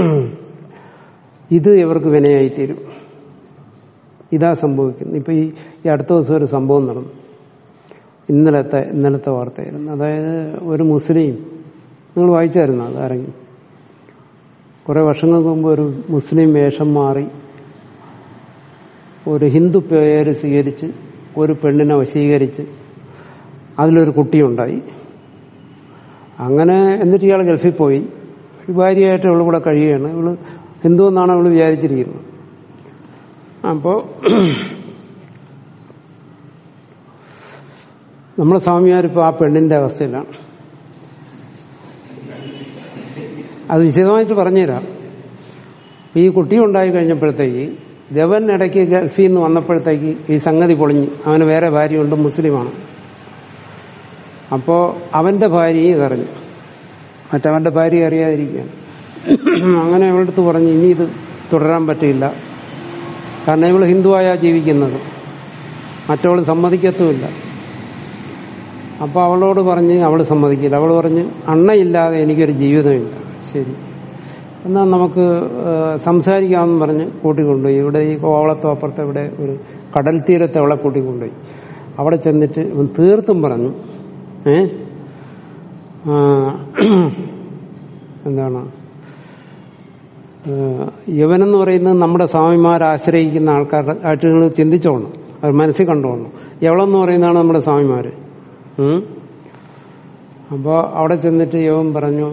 ഇത് ഇവർക്ക് വിനയായിത്തീരും ഇതാ സംഭവിക്കുന്നത് ഇപ്പൊ ഈ ഈ അടുത്ത ദിവസം ഒരു സംഭവം നടന്നു ഇന്നലത്തെ ഇന്നലത്തെ വാർത്തയായിരുന്നു അതായത് ഒരു മുസ്ലിം നിങ്ങൾ വായിച്ചായിരുന്നു അത് ആരെങ്കിലും കുറെ വർഷങ്ങൾക്ക് മുമ്പ് ഒരു മുസ്ലിം വേഷം മാറി ഒരു ഹിന്ദു പേര് സ്വീകരിച്ച് ഒരു പെണ്ണിനെ വശീകരിച്ച് അതിലൊരു കുട്ടിയുണ്ടായി അങ്ങനെ എന്നിട്ട് ഇയാൾ ഗൾഫിൽ പോയി ഒരു ഭാര്യയായിട്ട് ഇവള് കൂടെ കഴിയുകയാണ് ഇവള് ഹിന്ദു എന്നാണ് അവള് വിചാരിച്ചിരിക്കുന്നത് അപ്പോ നമ്മളെ സ്വാമിയാരിപ്പോ ആ പെണ്ണിന്റെ അവസ്ഥയിലാണ് അത് വിശദമായിട്ട് പറഞ്ഞുതരാം അപ്പൊ ഈ കുട്ടി ഉണ്ടായി കഴിഞ്ഞപ്പോഴത്തേക്ക് ജവൻ ഇടയ്ക്ക് ഗൾഫിൽ നിന്ന് വന്നപ്പോഴത്തേക്ക് ഈ സംഗതി പൊളിഞ്ഞ് അവന് വേറെ ഭാര്യയുണ്ട് മുസ്ലിമാണ് അപ്പോ അവന്റെ ഭാര്യയും ഇതറിഞ്ഞു മറ്റവന്റെ ഭാര്യ അറിയാതിരിക്കുകയാണ് അങ്ങനെ അവളടുത്ത് പറഞ്ഞു ഇനി ഇത് തുടരാൻ പറ്റില്ല കാരണം ഇവള് ഹിന്ദുവായാ ജീവിക്കുന്നത് മറ്റവള് സമ്മതിക്കത്തുമില്ല അപ്പൊ അവളോട് പറഞ്ഞ് അവള് സമ്മതിക്കില്ല അവള് പറഞ്ഞ് അണ്ണയില്ലാതെ എനിക്കൊരു ജീവിതമില്ല ശരി എന്നാൽ നമുക്ക് ഏഹ്, സംസാരിക്കാമെന്ന് പറഞ്ഞ് കൂട്ടിക്കൊണ്ടുപോയി ഇവിടെ ഈ കോവളത്തോ അപ്പുറത്തെ ഇവിടെ ഒരു കടൽ തീരത്തെ അവളെ കൂട്ടിക്കൊണ്ടുപോയി അവിടെ ചെന്നിട്ട് ഇവൻ തീർത്തും പറഞ്ഞു ഏ ആ, എന്താണ് ഏഹ്, യവനെന്ന് പറയുന്നത് നമ്മുടെ സ്വാമിമാർ ആശ്രയിക്കുന്ന ആൾക്കാരുടെ ആയിട്ട് നിങ്ങൾ ചിന്തിച്ചോണം അത് മനസ്സിൽ കണ്ടോണം യവളെന്ന് പറയുന്നതാണ് നമ്മുടെ സ്വാമിമാര് ഉം. അപ്പോ അവിടെ ചെന്നിട്ട് യവൻ പറഞ്ഞു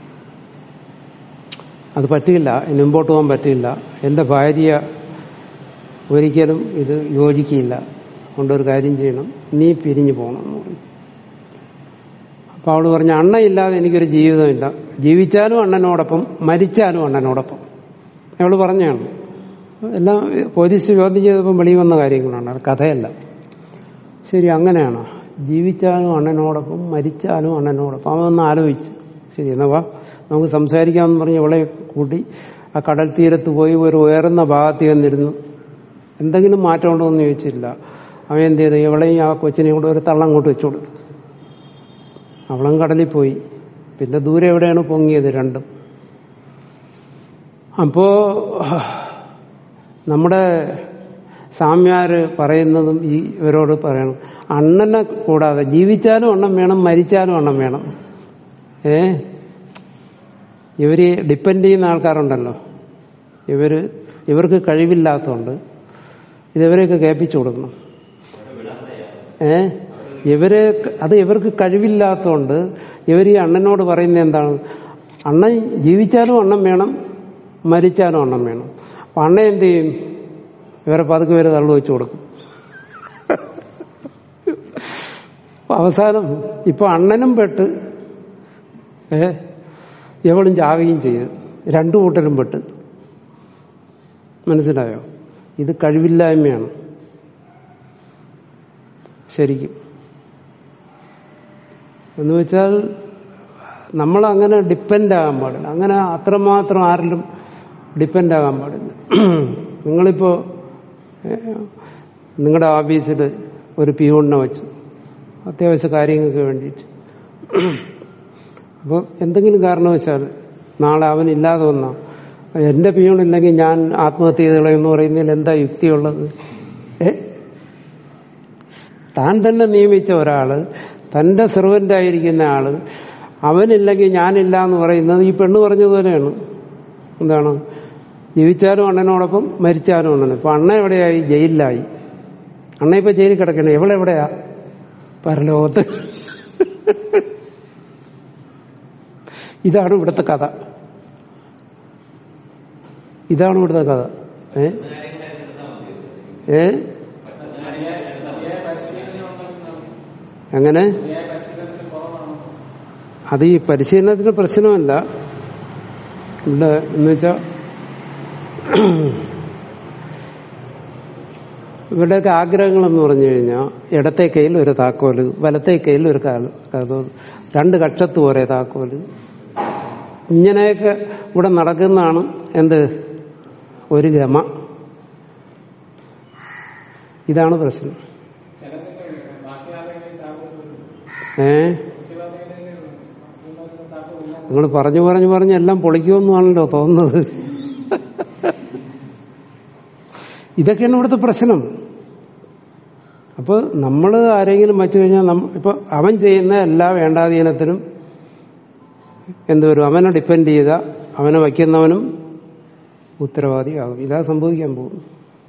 അത് പറ്റില്ല ഇനി മുമ്പോട്ട് പോകാൻ പറ്റില്ല എന്റെ ഭാര്യ ഒരിക്കലും ഇത് യോജിക്കില്ല അതുകൊണ്ട് ഒരു കാര്യം ചെയ്യണം നീ പിരിഞ്ഞു പോകണം എന്ന് പറഞ്ഞു അപ്പൊ അവള് പറഞ്ഞു അണ്ണയില്ലാതെ എനിക്കൊരു ജീവിതമില്ല ജീവിച്ചാലും അണ്ണനോടൊപ്പം മരിച്ചാലും അണ്ണനോടൊപ്പം അവള് പറഞ്ഞാണ് എല്ലാം പോലീസ് ചോദ്യം ചെയ്തപ്പോൾ വെളിയിൽ വന്ന കാര്യങ്ങളാണ് അത് കഥയല്ല ശരി അങ്ങനെയാണോ ജീവിച്ചാലും അണ്ണനോടൊപ്പം മരിച്ചാലും അണ്ണനോടൊപ്പം അവൻ ഒന്ന് ആലോചിച്ചു ശരി എന്നാ വാ നമുക്ക് സംസാരിക്കാമെന്ന് പറഞ്ഞ് അവളെ കൂട്ടി ആ കടൽ തീരത്ത് പോയി ഒരു ഉയർന്ന ഭാഗത്ത് ചെന്നിരുന്നു എന്തെങ്കിലും മാറ്റം ഉണ്ടോ എന്ന് ചോദിച്ചില്ല അവൻ എന്ത് ചെയ്തു ഇവളെയും ആ കൊച്ചിനെയും കൂടെ ഒരു തള്ളം അങ്ങോട്ട് വെച്ചു കൊടുത്തു അവളും കടലിൽ പോയി പിന്നെ ദൂരെ എവിടെയാണ് പൊങ്ങിയത് രണ്ടും അപ്പോ നമ്മുടെ സാമ്യാര് പറയുന്നതും ഈ ഇവരോട് പറയണം അണ്ണനെ കൂടാതെ ജീവിച്ചാലും എണ്ണം വേണം മരിച്ചാലും എണ്ണം വേണം ഏ ഇവര് ഡിപ്പെൻഡ് ചെയ്യുന്ന ആൾക്കാരുണ്ടല്ലോ ഇവര് ഇവർക്ക് കഴിവില്ലാത്തതുകൊണ്ട് ഇതവരെയൊക്കെ കേൾപ്പിച്ചു കൊടുക്കണം ഏ ഇവര് അത് ഇവർക്ക് കഴിവില്ലാത്തതുകൊണ്ട് ഇവർ ഈ അണ്ണനോട് പറയുന്നത് എന്താണ് അണ്ണൻ ജീവിച്ചാലും അണ്ണം വേണം മരിച്ചാലും അണ്ണം വേണം അപ്പൊ അണ്ണ എന്ത് ചെയ്യും ഇവരെ പതുക്കെ വരെ തള്ളു വെച്ചു കൊടുക്കും അപ്പൊ അവസാനം ഇപ്പൊ അണ്ണനും പെട്ട് ഏ എവളും ചാവുകയും ചെയ്ത് രണ്ടു കൂട്ടരും പെട്ട് മനസ്സിലായോ ഇത് കഴിവില്ലായ്മയാണ് ശരിക്കും എന്ന് വെച്ചാൽ നമ്മൾ അങ്ങനെ ഡിപ്പെൻഡ് ആകാൻ പാടില്ല അങ്ങനെ അത്രമാത്രം ആരിലും ഡിപ്പെൻഡ് ആകാൻ പാടില്ല നിങ്ങളിപ്പോ ഏഹ്, നിങ്ങളുടെ ഓഫീസിൽ ഒരു പിയൂണിനെ വെച്ചു അത്യാവശ്യ കാര്യങ്ങൾക്ക് വേണ്ടിയിട്ട് അപ്പോൾ എന്തെങ്കിലും കാരണവശാൽ നാളെ അവൻ ഇല്ലാതെ വന്നാ എന്റെ പിയൂണില്ലെങ്കിൽ ഞാൻ ആത്മഹത്യ ചെയ്തോളെന്ന് പറയുന്നതിൽ എന്താ യുക്തിയുള്ളത് ഏ താൻ തന്നെ നിയമിച്ച ഒരാള് തന്റെ സെർവന്റ് ആയിരിക്കുന്ന ആള് അവനില്ലെങ്കിൽ ഞാനില്ല എന്ന് പറയുന്നത് ഈ പെണ്ണ് പറഞ്ഞതുപോലെയാണ് എന്താണ് ജീവിച്ചാലും അണ്ണനോടൊപ്പം മരിച്ചാലും അണ്ണൻ ഇപ്പൊ അണ്ണ എവിടെയായി ജയിലിലായി അണ്ണ ഇപ്പൊ ജയിലിൽ കിടക്കണേ എവളെവിടെയാ പരലോകത്ത് ഇതാണ് ഇവിടുത്തെ കഥ ഇതാണ് ഇവിടുത്തെ കഥ ഏ ഏ എങ്ങനെ അത് ഈ പരിശീലനത്തിന് പ്രശ്നമല്ല ഇവിടെ എന്ന് വെച്ചാ ഇവരുടെയൊക്കെ ആഗ്രഹങ്ങൾ എന്ന് പറഞ്ഞു കഴിഞ്ഞാൽ ഇടത്തെ കയ്യിൽ ഒരു താക്കോല് വലത്തെ കയ്യിൽ ഒരു കാല് കാതോ- രണ്ട് കക്ഷത്ത് പോരെ താക്കോല് ഇങ്ങനെയൊക്കെ ഇവിടെ നടക്കുന്നതാണ് എന്ത് ഒരു ഗമ ഇതാണ് പ്രശ്നം ഏ നിങ്ങൾ പറഞ്ഞു പറഞ്ഞു പറഞ്ഞ് എല്ലാം പൊളിക്കുമെന്നാണല്ലോ തോന്നുന്നത് ഇതൊക്കെയാണ് ഇവിടുത്തെ പ്രശ്നം അപ്പൊ നമ്മൾ ആരെങ്കിലും വച്ചു കഴിഞ്ഞാൽ നമ്മ- ഇപ്പൊ അവൻ ചെയ്യുന്ന എല്ലാ വേണ്ടാധീനത്തിനും എന്തുവരും അവനെ ഡിപ്പെൻഡ് ചെയ്ത അവനെ വയ്ക്കുന്നവനും ഉത്തരവാദിയാകും ഇതാ സംഭവിക്കാൻ പോകും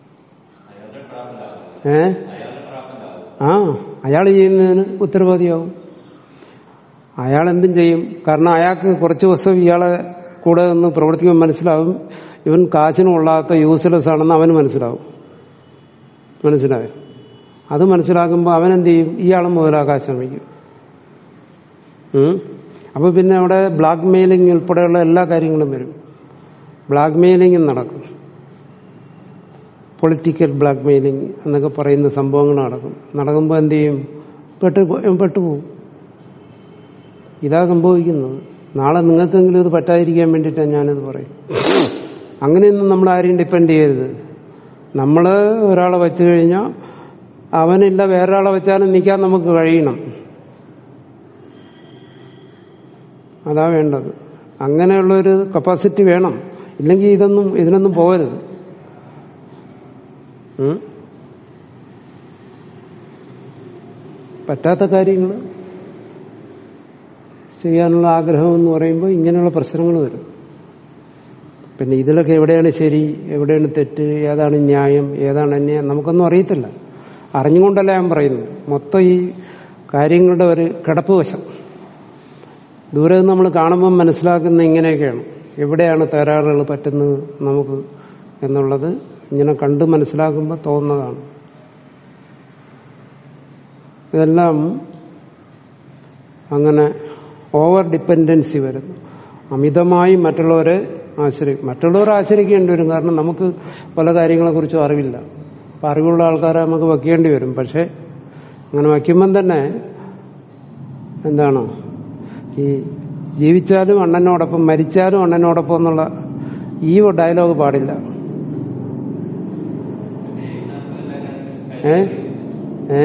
ഏ ആ അയാൾ ചെയ്യുന്നതിന് ഉത്തരവാദിയാവും അയാൾ എന്തും ചെയ്യും കാരണം അയാൾക്ക് കുറച്ച് ദിവസം ഇയാളെ കൂടെ നിന്ന് പ്രവർത്തിക്കുമ്പോൾ മനസ്സിലാവും ഇവൻ കാശിനും കൊള്ളാത്ത യൂസ്ലെസ് ആണെന്ന് അവന് മനസ്സിലാവും മനസ്സിലായോ അത് മനസ്സിലാക്കുമ്പോൾ അവൻ എന്ത് ചെയ്യും ഇയാളെ മുതലാക്കാൻ ശ്രമിക്കും ഉം? അപ്പൊ പിന്നെ അവിടെ ബ്ലാക്ക് മെയിലിംഗ് ഉൾപ്പെടെയുള്ള എല്ലാ കാര്യങ്ങളും വരും ബ്ലാക്ക് മെയിലിംഗും നടക്കും പൊളിറ്റിക്കൽ ബ്ലാക്ക് മെയിലിംഗ് എന്നൊക്കെ പറയുന്ന സംഭവങ്ങൾ നടക്കും നടക്കുമ്പോൾ എന്ത് ചെയ്യും പെട്ട് പെട്ടുപോകും ഇതാ സംഭവിക്കുന്നത് നാളെ നിങ്ങൾക്കെങ്കിലും ഇത് പറ്റാതിരിക്കാൻ വേണ്ടിയിട്ടാണ് ഞാനിത് പറയും അങ്ങനെയൊന്നും നമ്മൾ ആരെയും ഡിപ്പെൻഡ് ചെയ്യരുത് നമ്മൾ ഒരാളെ വെച്ചു കഴിഞ്ഞാൽ അവനില്ല വേറൊരാളെ വെച്ചാലും നിൽക്കാൻ നമുക്ക് കഴിയണം അതാ വേണ്ടത് അങ്ങനെയുള്ള ഒരു കപ്പാസിറ്റി വേണം ഇല്ലെങ്കിൽ ഇതൊന്നും ഇതിനൊന്നും പോകരുത് ഉം? പറ്റാത്ത കാര്യങ്ങൾ ചെയ്യാനുള്ള ആഗ്രഹം എന്ന് പറയുമ്പോൾ ഇങ്ങനെയുള്ള പ്രശ്നങ്ങൾ വരും പിന്നെ ഇതിലൊക്കെ എവിടെയാണ് ശരി എവിടെയാണ് തെറ്റ് ഏതാണ് ന്യായം ഏതാണ് അന്യായം നമുക്കൊന്നും അറിയത്തില്ല അറിഞ്ഞുകൊണ്ടല്ല ഞാൻ പറയുന്നത് മൊത്തം ഈ കാര്യങ്ങളുടെ ഒരു കിടപ്പ് വശം ദൂരെ നിന്ന് നമ്മൾ കാണുമ്പോൾ മനസ്സിലാക്കുന്ന ഇങ്ങനെയൊക്കെയാണ് എവിടെയാണ് തകരാറുകൾ പറ്റുന്നത് നമുക്ക് എന്നുള്ളത് ഇങ്ങനെ കണ്ട് മനസ്സിലാക്കുമ്പോൾ തോന്നുന്നതാണ് ഇതെല്ലാം അങ്ങനെ ഓവർ ഡിപ്പെൻഡൻസി വരുന്നു അമിതമായി മറ്റുള്ളവരെ ആശ്രയിക്കും മറ്റുള്ളവരെ ആശ്രയിക്കേണ്ടി വരും കാരണം നമുക്ക് പല കാര്യങ്ങളെക്കുറിച്ചും അറിവില്ല അപ്പം അറിവുള്ള ആൾക്കാരെ നമുക്ക് വയ്ക്കേണ്ടി വരും പക്ഷെ അങ്ങനെ വയ്ക്കുമ്പം തന്നെ എന്താണ് ഈ ജീവിച്ചാലും അണ്ണനോടൊപ്പം മരിച്ചാലും അണ്ണനോടൊപ്പം എന്നുള്ള ഈ ഡയലോഗ് പാടില്ല ഏ ഏ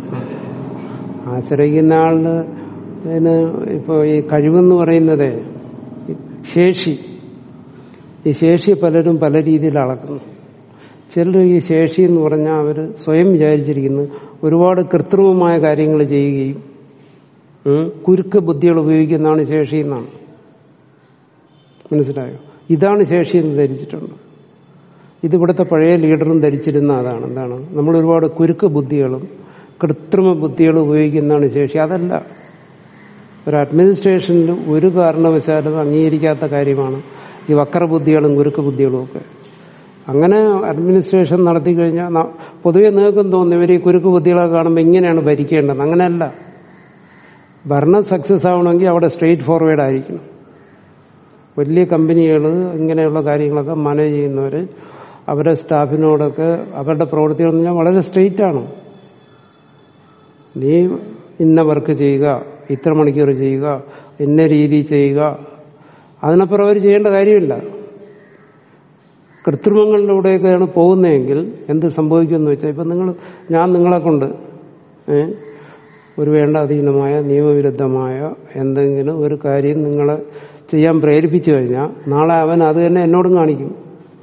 ആശ്രയിക്കുന്ന ആളിന് ഇതിന് ഇപ്പൊ ഈ കഴിവെന്ന് പറയുന്നത് ശേഷി ഈ ശേഷി പലരും പല രീതിയിൽ അളക്കുന്നു ചിലർ ഈ ശേഷി എന്ന് പറഞ്ഞാൽ അവർ സ്വയം വിചാരിച്ചിരിക്കുന്നു ഒരുപാട് കൃത്രിമമായ കാര്യങ്ങൾ ചെയ്യുകയും ഉം, കുരുക്ക് ബുദ്ധികൾ ഉപയോഗിക്കുന്നതാണ് ശേഷി എന്നാണ് മനസ്സിലായോ ഇതാണ് ശേഷി എന്ന് ധരിച്ചിട്ടുണ്ട് ഇത് ഇവിടുത്തെ പഴയ ലീഡറും ധരിച്ചിരുന്ന അതാണ് എന്താണ് നമ്മൾ ഒരുപാട് കുരുക്ക് ബുദ്ധികളും കൃത്രിമ ബുദ്ധികളും ഉപയോഗിക്കുന്നതാണ് ശേഷി അതല്ല ഒരു അഡ്മിനിസ്ട്രേഷനിൽ ഒരു കാരണവശാലും അംഗീകരിക്കാത്ത കാര്യമാണ് ഈ വക്രബുദ്ധികളും കുരുക്ക് ബുദ്ധികളും ഒക്കെ അങ്ങനെ അഡ്മിനിസ്ട്രേഷൻ നടത്തി കഴിഞ്ഞാൽ ന- പൊതുവെ നേക്കും തോന്നുന്നു ഇവർ ഈ കുരുക്ക് ബുദ്ധികളൊക്കെ കാണുമ്പോൾ ഇങ്ങനെയാണ് ഭരിക്കേണ്ടത് അങ്ങനെയല്ല ഭരണം സക്സസ് ആവണമെങ്കിൽ അവിടെ സ്ട്രെയിറ്റ് ഫോർവേഡ് ആയിരിക്കണം വലിയ കമ്പനികൾ ഇങ്ങനെയുള്ള കാര്യങ്ങളൊക്കെ മാനേജ് ചെയ്യുന്നവർ അവരുടെ സ്റ്റാഫിനോടൊക്കെ അവരുടെ പ്രവൃത്തികൾ എന്ന് പറഞ്ഞാൽ വളരെ സ്ട്രെയിറ്റ് ആണ് നീ ഇന്ന വർക്ക് ചെയ്യുക ഇത്ര മണിക്കൂർ ചെയ്യുക ഇന്ന രീതി ചെയ്യുക അതിനപ്പുറം അവർ ചെയ്യേണ്ട കാര്യമില്ല കൃത്രിമങ്ങളിലൂടെയൊക്കെയാണ് പോകുന്നതെങ്കിൽ എന്ത് സംഭവിക്കുമെന്ന് വെച്ചാൽ ഇപ്പം നിങ്ങൾ ഞാൻ നിങ്ങളെ കൊണ്ട് ഏ, ഒരു വേണ്ടാധീനമായ നിയമവിരുദ്ധമായ എന്തെങ്കിലും ഒരു കാര്യം നിങ്ങളെ ചെയ്യാൻ പ്രേരിപ്പിച്ചു കഴിഞ്ഞാൽ നാളെ അവൻ അത് തന്നെ എന്നോടും കാണിക്കും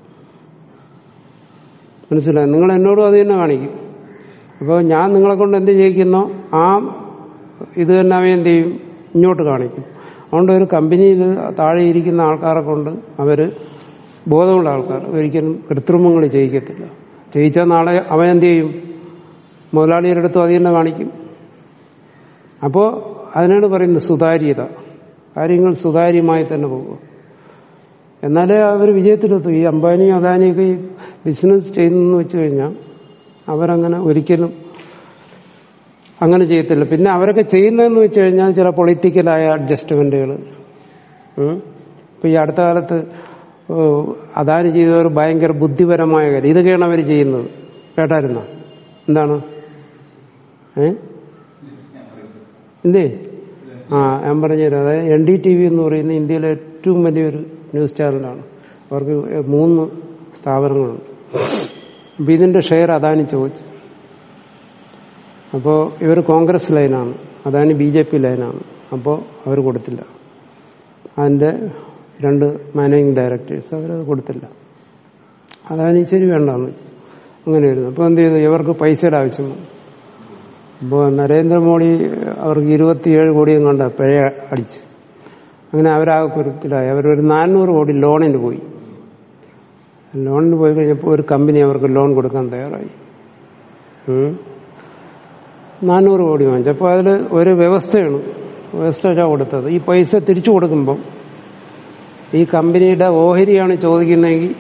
മനസ്സിലായി നിങ്ങൾ എന്നോടും അത് തന്നെ കാണിക്കും അപ്പോൾ ഞാൻ നിങ്ങളെ കൊണ്ട് എന്ത് ചെയ്യിക്കുന്നോ ആ ഇത് തന്നെ അവൻ എന്ത് ചെയ്യും ഇങ്ങോട്ട് കാണിക്കും അതുകൊണ്ട് ഒരു കമ്പനിയിൽ താഴെ ഇരിക്കുന്ന ആൾക്കാരെ കൊണ്ട് അവർ ബോധമുള്ള ആൾക്കാർ ഒരിക്കലും കൃത്രിമങ്ങൾ ചെയ്യിക്കത്തില്ല ചെയ്യിച്ചാൽ നാളെ അവൻ എന്ത് ചെയ്യും മുതലാളിയുടെ അടുത്തും അത് തന്നെ കാണിക്കും അപ്പോൾ അതിനാണ് പറയുന്നത് സുതാര്യത കാര്യങ്ങൾ സുതാര്യമായി തന്നെ പോകും എന്നാലേ അവർ വിജയത്തിലെത്തും ഈ അംബാനിയും അദാനിയൊക്കെ ഈ ബിസിനസ് ചെയ്യുന്നെന്ന് വെച്ച് കഴിഞ്ഞാൽ അവരങ്ങനെ ഒരിക്കലും അങ്ങനെ ചെയ്യത്തില്ല പിന്നെ അവരൊക്കെ ചെയ്യുന്നതെന്ന് വെച്ച് കഴിഞ്ഞാൽ ചില പൊളിറ്റിക്കലായ അഡ്ജസ്റ്റ്മെന്റുകൾ ഇപ്പൊ ഈ അടുത്ത കാലത്ത് ഓ, അദാനി ചെയ്തവർ ഭയങ്കര ബുദ്ധിപരമായ കാര്യം ഇതൊക്കെയാണ് അവർ ചെയ്യുന്നത് കേട്ടായിരുന്നോ എന്താണ് ഏ എന്തേ ആ ഞാൻ പറഞ്ഞുതരാം അതായത് എൻ ഡി ടി വി എന്ന് പറയുന്ന ഇന്ത്യയിലെ ഏറ്റവും വലിയൊരു ന്യൂസ് ചാനലാണ് അവർക്ക് മൂന്ന് സ്ഥാപനങ്ങളുണ്ട് അപ്പൊ ഇതിന്റെ ഷെയർ അദാനി ചോദിച്ചു അപ്പോൾ ഇവർ കോൺഗ്രസ് ലൈനാണ് അദാനി ബി ജെ പി ലൈനാണ് അപ്പോൾ അവർ കൊടുത്തില്ല അതിന്റെ രണ്ട് മാനേജിങ് ഡയറക്ടേഴ്സ് അവരത് കൊടുത്തില്ല അദാനി ശരി വേണ്ടാന്ന് വെച്ചു. അങ്ങനെ വരുന്നു അപ്പോൾ എന്ത് ചെയ്തു ഇവർക്ക് പൈസയുടെ ആവശ്യം വന്നു അപ്പോൾ നരേന്ദ്രമോദി അവർക്ക് ഇരുപത്തിയേഴ് കോടിയും കണ്ട പിഴ അടിച്ച് അങ്ങനെ അവരാകെ കുരുക്കിലായി അവരൊരു നാനൂറ് കോടി ലോണിന് പോയി ലോണിന് പോയി കഴിഞ്ഞപ്പോൾ ഒരു കമ്പനി അവർക്ക് ലോൺ കൊടുക്കാൻ തയ്യാറായി ഉം. നാനൂറ് കോടി വാങ്ങിച്ചു അപ്പോൾ അതിൽ ഒരു വ്യവസ്ഥയാണ് വ്യവസ്ഥ വെച്ചാൽ കൊടുത്തത് ഈ പൈസ തിരിച്ചു കൊടുക്കുമ്പം ഈ കമ്പനിയുടെ ഓഹരിയാണ് ചോദിക്കുന്നതെങ്കിൽ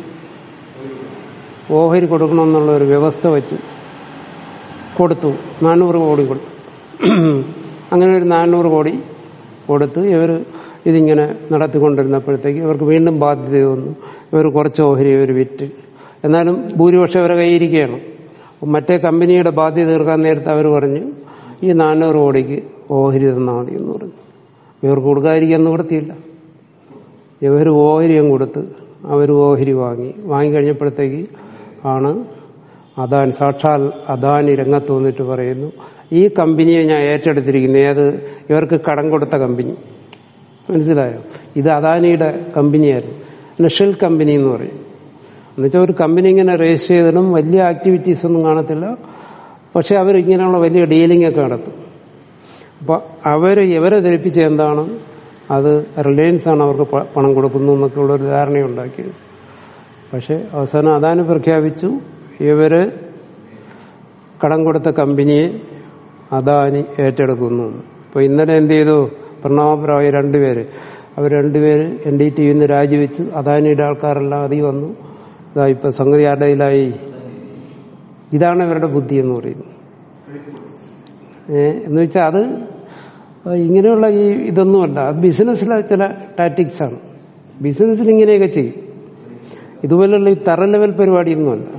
ഓഹരി കൊടുക്കണമെന്നുള്ള ഒരു വ്യവസ്ഥ വെച്ച് കൊടുത്തു നാനൂറ് കോടി കൊടുത്തു അങ്ങനെ ഒരു നാനൂറ് കോടി കൊടുത്ത് ഇവർ ഇതിങ്ങനെ നടത്തിക്കൊണ്ടിരുന്നപ്പോഴത്തേക്ക് ഇവർക്ക് വീണ്ടും ബാധ്യത വന്നു ഇവർ കുറച്ച് ഓഹരി ഇവർ വിറ്റ് എന്നാലും ഭൂരിപക്ഷം അവരെ കയ്യിരിക്കുകയാണ് മറ്റേ കമ്പനിയുടെ ബാധ്യത തീർക്കാൻ നേരത്തെ അവർ പറഞ്ഞു ഈ നാനൂറ് കോടിക്ക് ഓഹരി തന്നാൽ മതി എന്ന് പറഞ്ഞു ഇവർക്ക് കൊടുക്കാതിരിക്കാൻ നിവൃത്തിയില്ല ഇവർ ഓഹരിയും കൊടുത്ത് അവർ ഓഹരി വാങ്ങി വാങ്ങിക്കഴിഞ്ഞപ്പോഴത്തേക്ക് ആണ് അദാൻ സാക്ഷാൽ അദാനി രംഗത്ത് വന്നിട്ട് പറയുന്നു ഈ കമ്പനിയെ ഞാൻ ഏറ്റെടുത്തിരിക്കുന്നു ഏത് ഇവർക്ക് കടം കൊടുത്ത കമ്പനി മനസ്സിലായോ ഇത് അദാനിയുടെ കമ്പനിയായിരുന്നു നഷൽ കമ്പനി എന്ന് പറയും എന്നുവെച്ചാൽ ഒരു കമ്പനി ഇങ്ങനെ രജിസ്റ്റർ ചെയ്തിടും വലിയ ആക്ടിവിറ്റീസ് ഒന്നും കാണത്തില്ല പക്ഷെ അവർ ഇങ്ങനെയുള്ള വലിയ ഡീലിംഗ് ഒക്കെ നടത്തും അപ്പൊ അവര് ഇവരെ ധരിപ്പിച്ച എന്താണ് അത് റിലയൻസ് ആണ് അവർക്ക് പ- പണം കൊടുക്കുന്നു എന്നൊക്കെ ഉള്ള ഒരു ധാരണയുണ്ടാക്കിയത് പക്ഷെ അവസാനം അദാനി പ്രഖ്യാപിച്ചു ഇവര് കടം കൊടുത്ത കമ്പനിയെ അദാനി ഏറ്റെടുക്കുന്നു അപ്പൊ ഇന്നലെ എന്ത് ചെയ്തു പ്രണവപ്രായ രണ്ടുപേര് അവർ രണ്ടുപേര് എൻ ഡി ടി വിന്ന് രാജിവെച്ചു അദാനിയുടെ ആൾക്കാരെല്ലാം അതി വന്നു ഇതാ ഇപ്പൊ സംഗതി ആരുടെ കയ്യിലായി ഇതാണ് ഇവരുടെ ബുദ്ധി എന്ന് പറയുന്നത് ഏ, എന്ന് വെച്ചാൽ അത് ഇങ്ങനെയുള്ള ഈ ഇതൊന്നുമല്ല അത് ബിസിനസ്സിലെ ചില ടാറ്റിക്സ് ആണ് ബിസിനസ്സിൽ ഇങ്ങനെയൊക്കെ ചെയ്യും ഇതുപോലുള്ള ഈ തറ ലെവൽ പരിപാടിയൊന്നുമല്ല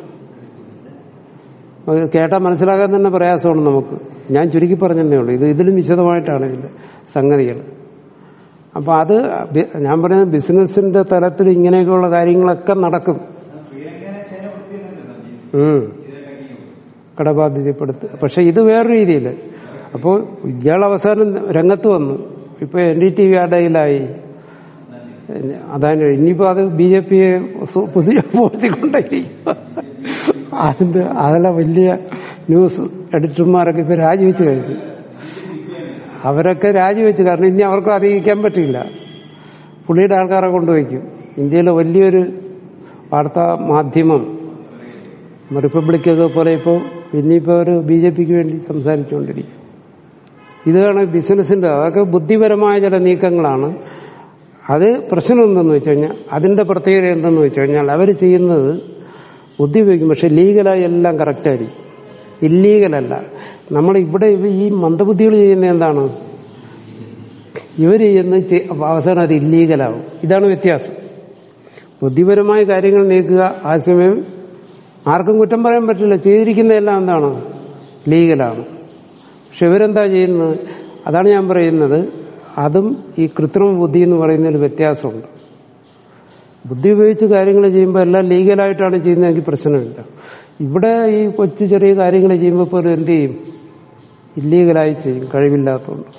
അത് കേട്ടാൽ മനസ്സിലാകാൻ തന്നെ പ്രയാസമാണ് നമുക്ക് ഞാൻ ചുരുക്കി പറഞ്ഞതേ ഉള്ളൂ ഇത് ഇതിലും വിശദമായിട്ടാണ് ഇതിന്റെ സംഗതികൾ അപ്പൊ അത് ബി- ഞാൻ പറയുന്നത് ബിസിനസിന്റെ തലത്തിൽ ഇങ്ങനെയൊക്കെയുള്ള കാര്യങ്ങളൊക്കെ നടക്കും ശ്രീലങ്കനെ ചൈന വൃത്തിയല്ലേ ഉം. കടബാധ്യതപ്പെടുത്തുക പക്ഷെ ഇത് വേറെ രീതിയിൽ അപ്പോൾ ഇയാൾ അവസാനം രംഗത്ത് വന്നു ഇപ്പൊ എൻ ഡി ടി വി ആരുടെയിലായി അതാണ് ഇനിയിപ്പോ അത് ബി ജെ പിയെ പുതിയ പോർത്തിക്കൊണ്ടേയിരിക്കും അതിന്റെ അതെല്ലാം വലിയ ന്യൂസ് എഡിറ്റർമാരൊക്കെ ഇപ്പൊ രാജിവെച്ച് കഴിഞ്ഞു അവരൊക്കെ രാജിവെച്ച് കാരണം ഇനി അവർക്ക് അറിയിക്കാൻ പറ്റില്ല പുള്ളിയുടെ ആൾക്കാരെ കൊണ്ടുവയ്ക്കും ഇന്ത്യയിലെ വലിയൊരു വാർത്താ മാധ്യമം റിപ്പബ്ലിക്കൊക്കെ പോലെ ഇപ്പോൾ ഇനിയിപ്പോൾ ഒരു ബി ജെ പിക്ക് വേണ്ടി സംസാരിച്ചുകൊണ്ടിരിക്കും ഇതാണ് ബിസിനസിന്റെ അതൊക്കെ ബുദ്ധിപരമായ ചില നീക്കങ്ങളാണ് അത് പ്രശ്നം എന്തെന്ന് വെച്ച് കഴിഞ്ഞാൽ അതിന്റെ പ്രത്യേകത എന്തെന്ന് വെച്ച് കഴിഞ്ഞാൽ അവർ ചെയ്യുന്നത് ബുദ്ധി ഉപയോഗിക്കും പക്ഷെ ലീഗലായി എല്ലാം കറക്റ്റായിരിക്കും ഇല്ലീഗലല്ല നമ്മൾ ഇവിടെ ഇവ- ഈ മന്ദബുദ്ധികൾ ചെയ്യുന്ന എന്താണ് ഇവർ ചെയ്യുന്ന ചെ- അവസാനം അത് ഇല്ലീഗലാവും ഇതാണ് വ്യത്യാസം ബുദ്ധിപരമായ കാര്യങ്ങൾ നീക്കുക ആ സമയം ആർക്കും കുറ്റം പറയാൻ പറ്റില്ല ചെയ്തിരിക്കുന്നതെല്ലാം എന്താണ് ലീഗലാണ് പക്ഷെ ഇവരെന്താ ചെയ്യുന്നത് അതാണ് ഞാൻ പറയുന്നത് അതും ഈ കൃത്രിമ ബുദ്ധി എന്ന് പറയുന്നതിൽ വ്യത്യാസമുണ്ട് ബുദ്ധി ഉപയോഗിച്ച് കാര്യങ്ങൾ ചെയ്യുമ്പോൾ എല്ലാം ലീഗലായിട്ടാണ് ചെയ്യുന്നതെങ്കിൽ പ്രശ്നമില്ല ഇവിടെ ഈ കൊച്ചു ചെറിയ കാര്യങ്ങൾ ചെയ്യുമ്പോൾ ഇപ്പോൾ എന്ത് ചെയ്യും ഇല്ലീഗലായി ചെയ്യും കഴിവില്ലാത്തതുകൊണ്ട്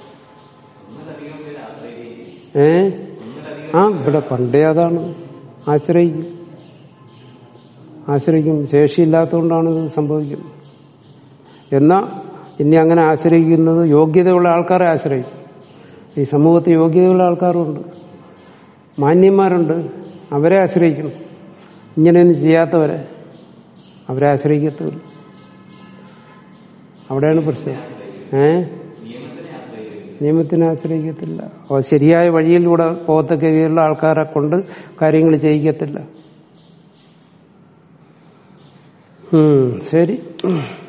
ഏ ആ ഇവിടെ പണ്ടേ അതാണ് ആശ്രയിക്കും ആശ്രയിക്കും ശേഷിയില്ലാത്തതുകൊണ്ടാണ് ഇത് സംഭവിക്കുന്നത് എന്നാ ഇനി അങ്ങനെ ആശ്രയിക്കുന്നത് യോഗ്യതയുള്ള ആൾക്കാരെ ആശ്രയിക്കും ഈ സമൂഹത്തിൽ യോഗ്യതയുള്ള ആൾക്കാരുണ്ട് മാന്യന്മാരുണ്ട് അവരെ ആശ്രയിക്കണം ഇങ്ങനെയൊന്നും ചെയ്യാത്തവരെ അവരെ ആശ്രയിക്കത്തില്ല അവിടെയാണ് പ്രശ്നം ഏ നിയമത്തിനെ ആശ്രയിക്കത്തില്ല അപ്പോൾ ശരിയായ വഴിയിലൂടെ പോകത്തക്ക രീതിയിലുള്ള ആൾക്കാരെ കൊണ്ട് കാര്യങ്ങൾ ചെയ്യിക്കത്തില്ല ഉം, ശരി